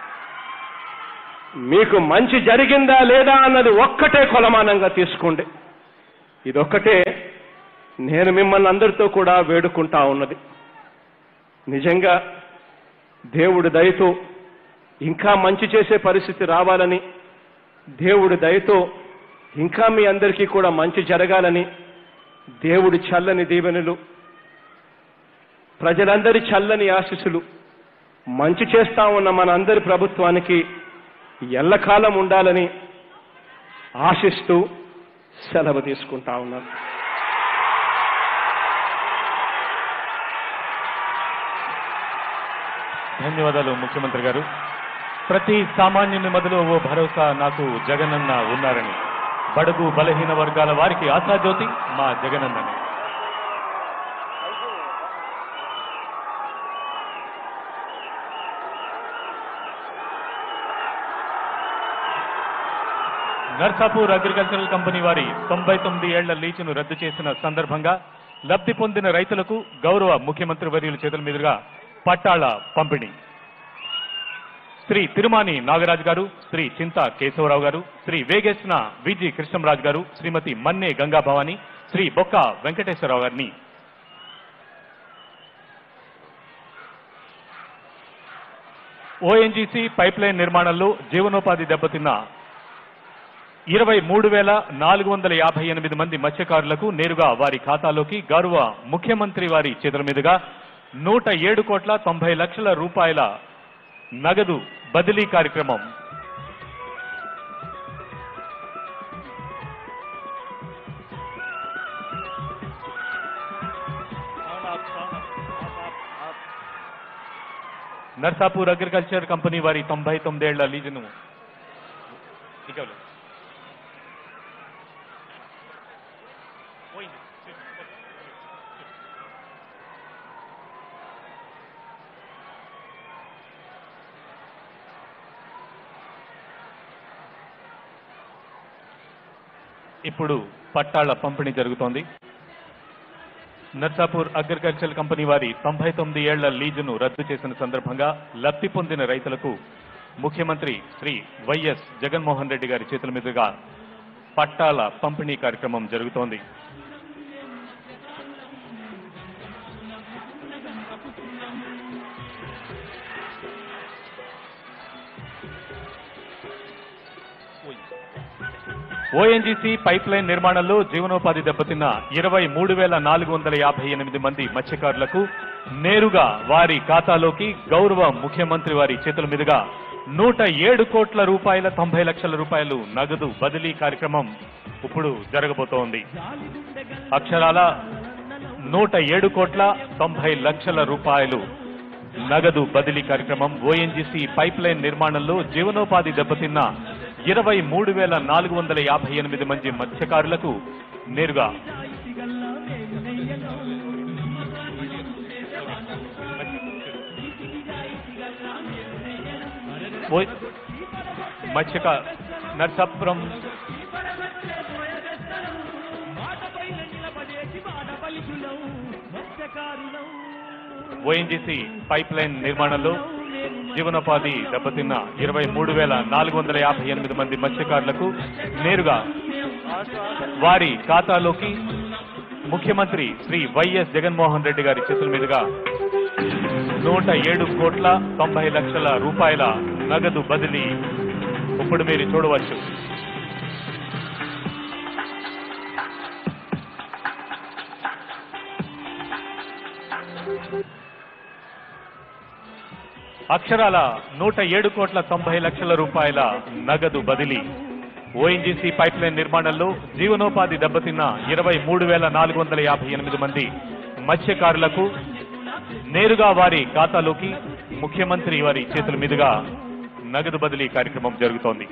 మీకు మంచి జరిగిందా లేదా అన్నది ఒక్కటే కొలమానంగా తీసుకోండి ఇదొక్కటే నేను మిమ్మల్ని అందరితో కూడా వేడుకుంటా ఉన్నది నిజంగా దేవుడి దయతో ఇంకా మంచి చేసే పరిస్థితి రావాలని దేవుడి దయతో ఇంకా మీ అందరికీ కూడా మంచి జరగాలని దేవుడి చల్లని దీవెనలు ప్రజలందరి చల్లని ఆశీస్సులు మంచి చేస్తా ఉన్న మనందరి ప్రభుత్వానికి ఎల్లకాలం ఉండాలని ఆశిస్తూ సెలవు తీసుకుంటా ఉన్నాను ధన్యవాదాలు ముఖ్యమంత్రి గారు ప్రతి సామాన్యుని మొదలు ఓ భరోసా నాకు జగనన్న ఉన్నారని బడుగు బలహీన వర్గాల వారికి ఆశాజ్యోతి మా జగనన్ననే నర్సాపూర్ అగ్రికల్చరల్ కంపెనీ వారి తొంభై తొమ్మిది ఏళ్ల లీచును రద్దు చేసిన సందర్భంగా లబ్ధి పొందిన రైతులకు గౌరవ ముఖ్యమంత్రి వర్యుల చేతుల మీదుగా పట్టాల పంపిణీ శ్రీ తిరుమాని నాగరాజు గారు శ్రీ చింత కేశవరావు గారు శ్రీ వేగేశ్న విజి కృష్ణంరాజు గారు శ్రీమతి మన్నే గంగాభవాని శ్రీ బొక్క వెంకటేశ్వరరావు గారిని ఓఎన్జీసీ పైప్ లైన్ నిర్మాణంలో జీవనోపాధి దెబ్బతిన్న ఇరవై మూడు వేల నాలుగు వందల యాభై ఎనిమిది మంది మత్స్యకారులకు నేరుగా వారి ఖాతాలోకి గౌరవ ముఖ్యమంత్రి వారి చేతుల మీదుగా నూట ఏడు కోట్ల తొంభై లక్షల రూపాయల నగదు బదిలీ కార్యక్రమం నర్సాపూర్ అగ్రికల్చర్ కంపెనీ వారి తొంభై తొమ్మిదేళ్ల లీజును ఇక ఇప్పుడు పట్టాళ్ల పంపిణీ జరుగుతోంది నర్సాపూర్ అగ్రికల్చర్ కంపెనీ వారి తొంభై తొమ్మిది ఏళ్ల లీజును రద్దు చేసిన సందర్భంగా లబ్ధి పొందిన రైతులకు ముఖ్యమంత్రి శ్రీ వైఎస్ జగన్మోహన్ రెడ్డి గారి చేతుల మీదుగా పట్టాల పంపిణీ కార్యక్రమం జరుగుతోంది ఓఎన్జీసీ పైప్ లైన్ నిర్మాణంలో జీవనోపాధి దెబ్బతిన్న ఇరవై మూడు వేల నాలుగు వందల యాభై ఎనిమిది మంది మత్స్యకారులకు నేరుగా వారి ఖాతాలోకి గౌరవ ముఖ్యమంత్రి వారి చేతుల మీదుగా నూట ఏడు కోట్ల రూపాయల తొంభై లక్షల రూపాయలు నగదు బదిలీ కార్యక్రమం ఇప్పుడు జరగబోతోంది అక్షరాల నూట ఏడు కోట్ల తొంభై లక్షల రూపాయలు నగదు బదిలీ కార్యక్రమం ఓఎన్జీసీ పైప్ లైన్ నిర్మాణంలో జీవనోపాధి దెబ్బతిన్న ఇరవై మూడు వేల నాలుగు వందల యాభై ఎనిమిది మంది మత్స్యకారులకు నేరుగా ఓ- మత్స్యక నర్సాపురం ఓఎన్జీసీ పైప్ లైన్ నిర్మాణంలో జీవనోపాధి దెబ్బతిన్న ఇరవై మూడు వేల నాలుగు వందల యాభై ఎనిమిది మంది మత్స్యకారులకు నేరుగా వారి ఖాతాలోకి ముఖ్యమంత్రి శ్రీ వైఎస్ జగన్మోహన్ రెడ్డి గారి చేతుల మీదుగా నూట ఏడు కోట్ల తొంభై లక్షల రూపాయల నగదు బదిలీ ఇప్పుడు మీరు చూడవచ్చు అక్షరాల నూట ఏడు కోట్ల తొంభై లక్షల రూపాయల నగదు బదిలీ ఓఎన్జీసీ పైప్ లైన్ నిర్మాణంలో జీవనోపాధి దెబ్బతిన్న ఇరవై మూడు వేల నాలుగు వందల యాభై ఎనిమిది మంది మత్స్యకారులకు నేరుగా వారి ఖాతాలోకి ముఖ్యమంత్రి వారి చేతుల మీదుగా నగదు బదిలీ కార్యక్రమం జరుగుతోంది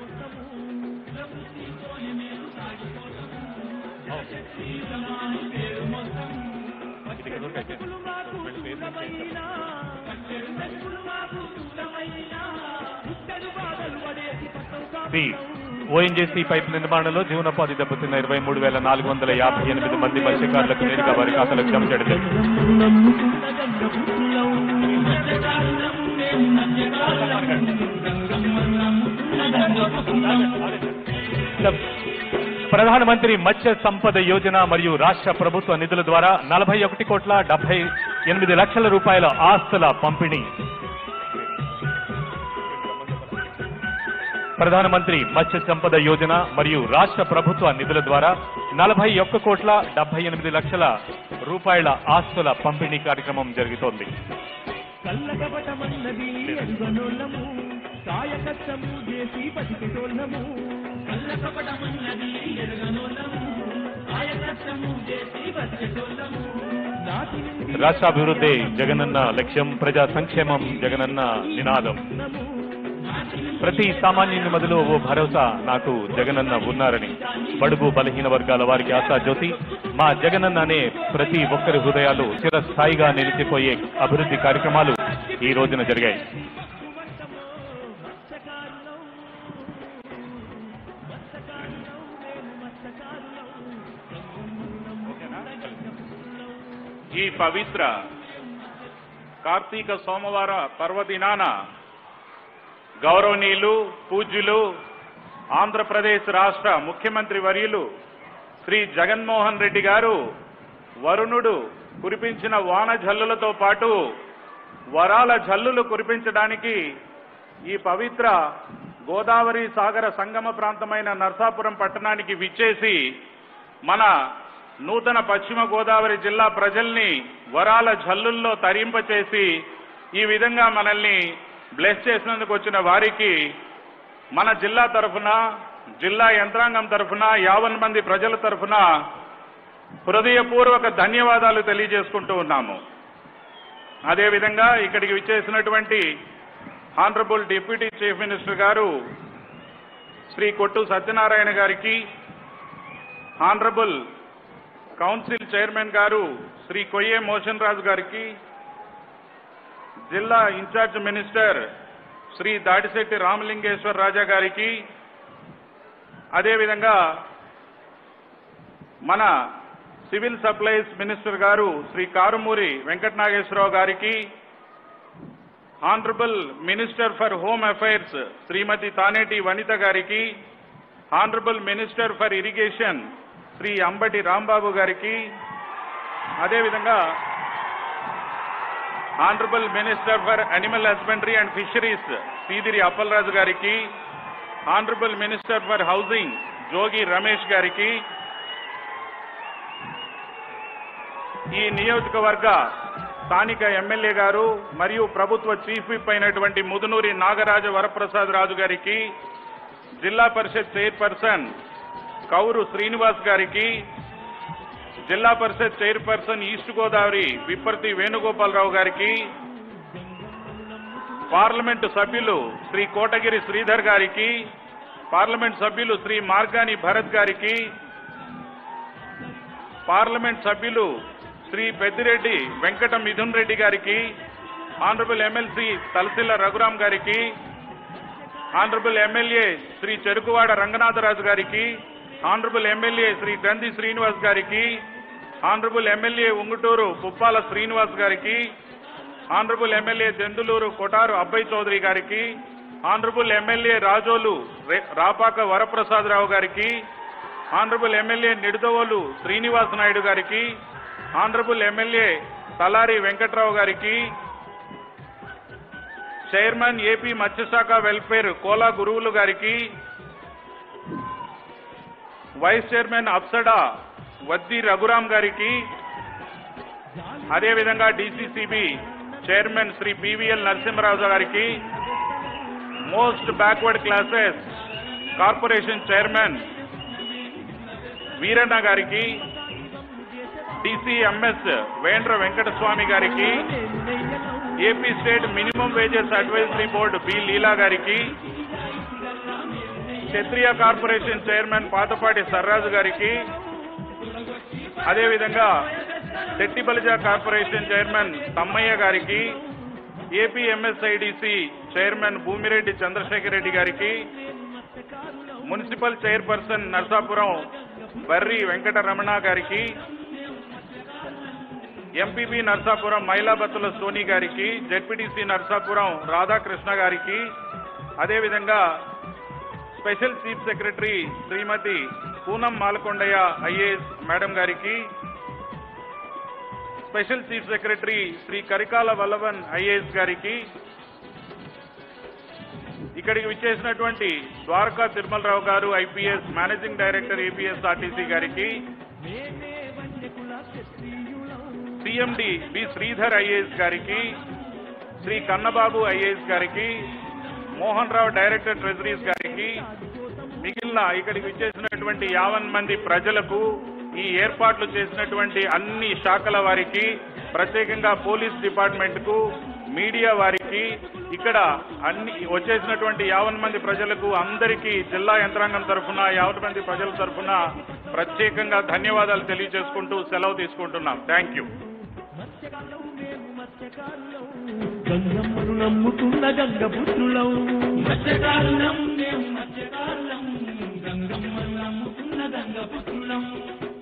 ది ఓఎన్జీసీ పైప్ నిర్మాణంలో జీవనోపాధి దెబ్బతిన్న ఇరవై మూడు వేల నాలుగు వందల యాభై ఎనిమిది మంది మత్స్యకారులకు నేరుగా వారి ఖాతాలకు జమ చేయడం జరిగింది. ప్రధానమంత్రి మత్స్య సంపద యోజన మరియు రాష్ట్ర ప్రభుత్వ నిధుల ద్వారా నలభై ఒకటి కోట్ల డెబ్బై ఎనిమిది లక్షల రూపాయల ఆస్తుల పంపిణీ ప్రధానమంత్రి మత్స్య సంపద యోజన మరియు రాష్ట్ర ప్రభుత్వ నిధుల ద్వారా నలభై ఒక్క కోట్ల డెబ్బై ఎనిమిది లక్షల రూపాయల ఆస్తుల పంపిణీ కార్యక్రమం జరుగుతోంది కల్లకపటమన్నది ఎరుగనోళ్ళము కాయకష్టము చేసి బతికిటోళ్ళము కల్లకపటమన్నది ఎరుగనోళ్ళము కాయకష్టము చేసి బతికిటోళ్ళము నాటి నుండి రాష్ట్రాభివృద్ధి జగనన్న లక్ష్యం ప్రజా సంక్షేమం జగనన్న నినాదం ప్రతి సామాన్యుని మదిలో ఓ భరోసా నాకు జగనన్న ఉన్నారని బడుగు బలహీన వర్గాల వారికి ఆశాజ్యోతి మా జగనన్న అనే ప్రతి ఒక్కరి హృదయాలు చిరస్థాయిగా నిలిచిపోయే అభివృద్ధి కార్యక్రమాలు ఈ రోజున జరిగాయి ఈ పవిత్ర కార్తీక సోమవార పర్వదినాన గౌరవనీయులు పూజ్యులు ఆంధ్రప్రదేశ్ రాష్ట్ర ముఖ్యమంత్రి వర్యులు శ్రీ జగన్మోహన్ రెడ్డి గారు వరుణుడు కురిపించిన వాన జల్లులతో పాటు వరాల జల్లులు కురిపించడానికి ఈ పవిత్ర గోదావరి సాగర సంగమ ప్రాంతమైన నర్సాపురం పట్టణానికి విచ్చేసి మన నూతన పశ్చిమ గోదావరి జిల్లా ప్రజల్ని వరాల జల్లుల్లో తరింపచేసి ఈ విధంగా మనల్ని బ్లెస్ చేసినందుకు వచ్చిన వారికి మన జిల్లా తరఫున జిల్లా యంత్రాంగం తరఫున యావన్ మంది ప్రజల తరఫున హృదయపూర్వక ధన్యవాదాలు తెలియజేసుకుంటూ ఉన్నాము అదేవిధంగా ఇక్కడికి విచ్చేసినటువంటి ఆనరబుల్ డిప్యూటీ చీఫ్ మినిస్టర్ గారు శ్రీ కొట్టు సత్యనారాయణ గారికి ఆనరబుల్ కౌన్సిల్ చైర్మన్ గారు శ్రీ కొయ్యే మోషన్ రాజు గారికి జిల్లా ఇన్ఛార్జ్ మినిస్టర్ శ్రీ దాడిశెట్టి రామలింగేశ్వర్ రాజా గారికి అదేవిధంగా మన సివిల్ సప్లైస్ మినిస్టర్ గారు శ్రీ కారుమూరి వెంకట నాగేశ్వరరావు గారికి honourable minister for home affairs Shrimati Taneti Vanitha గారికి honourable minister for irrigation Shri Ambati Rambabu గారికి అదేవిధంగా honourable minister for animal husbandry and fisheries Seediri Appalaraju గారికి honourable minister for housing Jogi Ramesh గారికి ఈ నియోజకవర్గ స్థానిక ఎమ్మెల్యే గారు మరియు ప్రభుత్వ చీఫ్ విప్ అయినటువంటి ముదునూరి నాగరాజ వరప్రసాద్ రాజు గారికి జిల్లా పరిషత్ చైర్పర్సన్ కౌరు శ్రీనివాస్ గారికి జిల్లా పరిషత్ చైర్పర్సన్ ఈస్ట్ గోదావరి విప్పర్తి వేణుగోపాలరావు గారికి పార్లమెంటు సభ్యులు శ్రీ కోటగిరి శ్రీధర్ గారికి పార్లమెంట్ సభ్యులు శ్రీ మార్గాని భరత్ గారికి పార్లమెంట్ సభ్యులు శ్రీ పెద్దిరెడ్డి వెంకట మిథున్ రెడ్డి గారికి ఆనరబుల్ ఎమ్మెల్సీ తలసిల్ల రఘురాం గారికి ఆనరబుల్ ఎమ్మెల్యే శ్రీ చెరుకువాడ రంగనాథరాజు గారికి ఆనరబుల్ ఎమ్మెల్యే శ్రీ దంది శ్రీనివాస్ గారికి ఆనరబుల్ ఎమ్మెల్యే ఉంగుటూరు పుప్పాల శ్రీనివాస్ గారికి ఆనరబుల్ ఎమ్మెల్యే దెందులూరు కొటారు అబ్బయ్ చౌదరి గారికి ఆనరబుల్ ఎమ్మెల్యే రాజోలు రే- రాపాక వరప్రసాదరావు గారికి ఆనరబుల్ ఎమ్మెల్యే నిడదవోలు శ్రీనివాస్ నాయుడు గారికి ఆనరబుల్ ఎమ్మెల్యే తలారి వెంకట్రావు గారికి చైర్మన్ ఏపీ మత్స్యశాఖ వెల్ఫేర్ కోలా గురువులు గారికి vice chairman APSADA Vaddi Raghuram గారికి అదేవిధంగా DCCB chairman Shri PVL Narasimharaju గారికి most backward classes corporation chairman Veeranna గారికి డిసిఎంఎస్ వేండ్ర వెంకటస్వామి గారికి AP state minimum wages advisory board B Leela గారికి క్షత్రియ కార్పొరేషన్ చైర్మన్ పాతపాటి సర్రాజు గారికి అదేవిధంగా శెట్టిబలిజ కార్పొరేషన్ చైర్మన్ తమ్మయ్య గారికి AP MSIDC chairman Bhumireddy Chandrasekhar Reddy గారికి మున్సిపల్ చైర్పర్సన్ నర్సాపురం బర్రి వెంకట రమణ గారికి ఎంపీపీ నర్సాపురం మైలాబత్తుల సోని గారికి జెడ్పీటీసీ నర్సాపురం రాధాకృష్ణ గారికి అదేవిధంగా special chief secretary Shrimati Poonam Malakondaiah IAS madam గారికి special chief secretary Shri Karikal Valluvan IAS గారికి ఇక్కడికి విచ్చేసినటువంటి ద్వారకా తిరుమలరావు గారు IPS managing director APS RTC గారికి సిఎండి బి శ్రీధర్ ఐఏఎస్ గారికి శ్రీ కన్నబాబు ఐఏఎస్ గారికి మోహన్ రావు డైరెక్టర్ ట్రెజరీస్ గారికి మిగిలిన ఇక్కడికి విచ్చేసినటువంటి యావన్ మంది ప్రజలకు ఈ ఏర్పాట్లు చేసినటువంటి అన్ని శాఖల వారికి ప్రత్యేకంగా పోలీస్ డిపార్ట్మెంట్ కు మీడియా వారికి ఇక్కడ అన్ని వచ్చేసినటువంటి యావన్ మంది ప్రజలకు అందరికీ జిల్లా యంత్రాంగం తరఫున యావన్ మంది ప్రజల తరఫున ప్రత్యేకంగా ధన్యవాదాలు తెలియజేసుకుంటూ సెలవు తీసుకుంటున్నాం థ్యాంక్ యూ గంగమ్మను నమ్ముకున్న గంగపుత్రులం మత్స్యకారులం మేము మత్స్యకారులం గంగమ్మను నమ్ముకున్న గంగపుత్రులం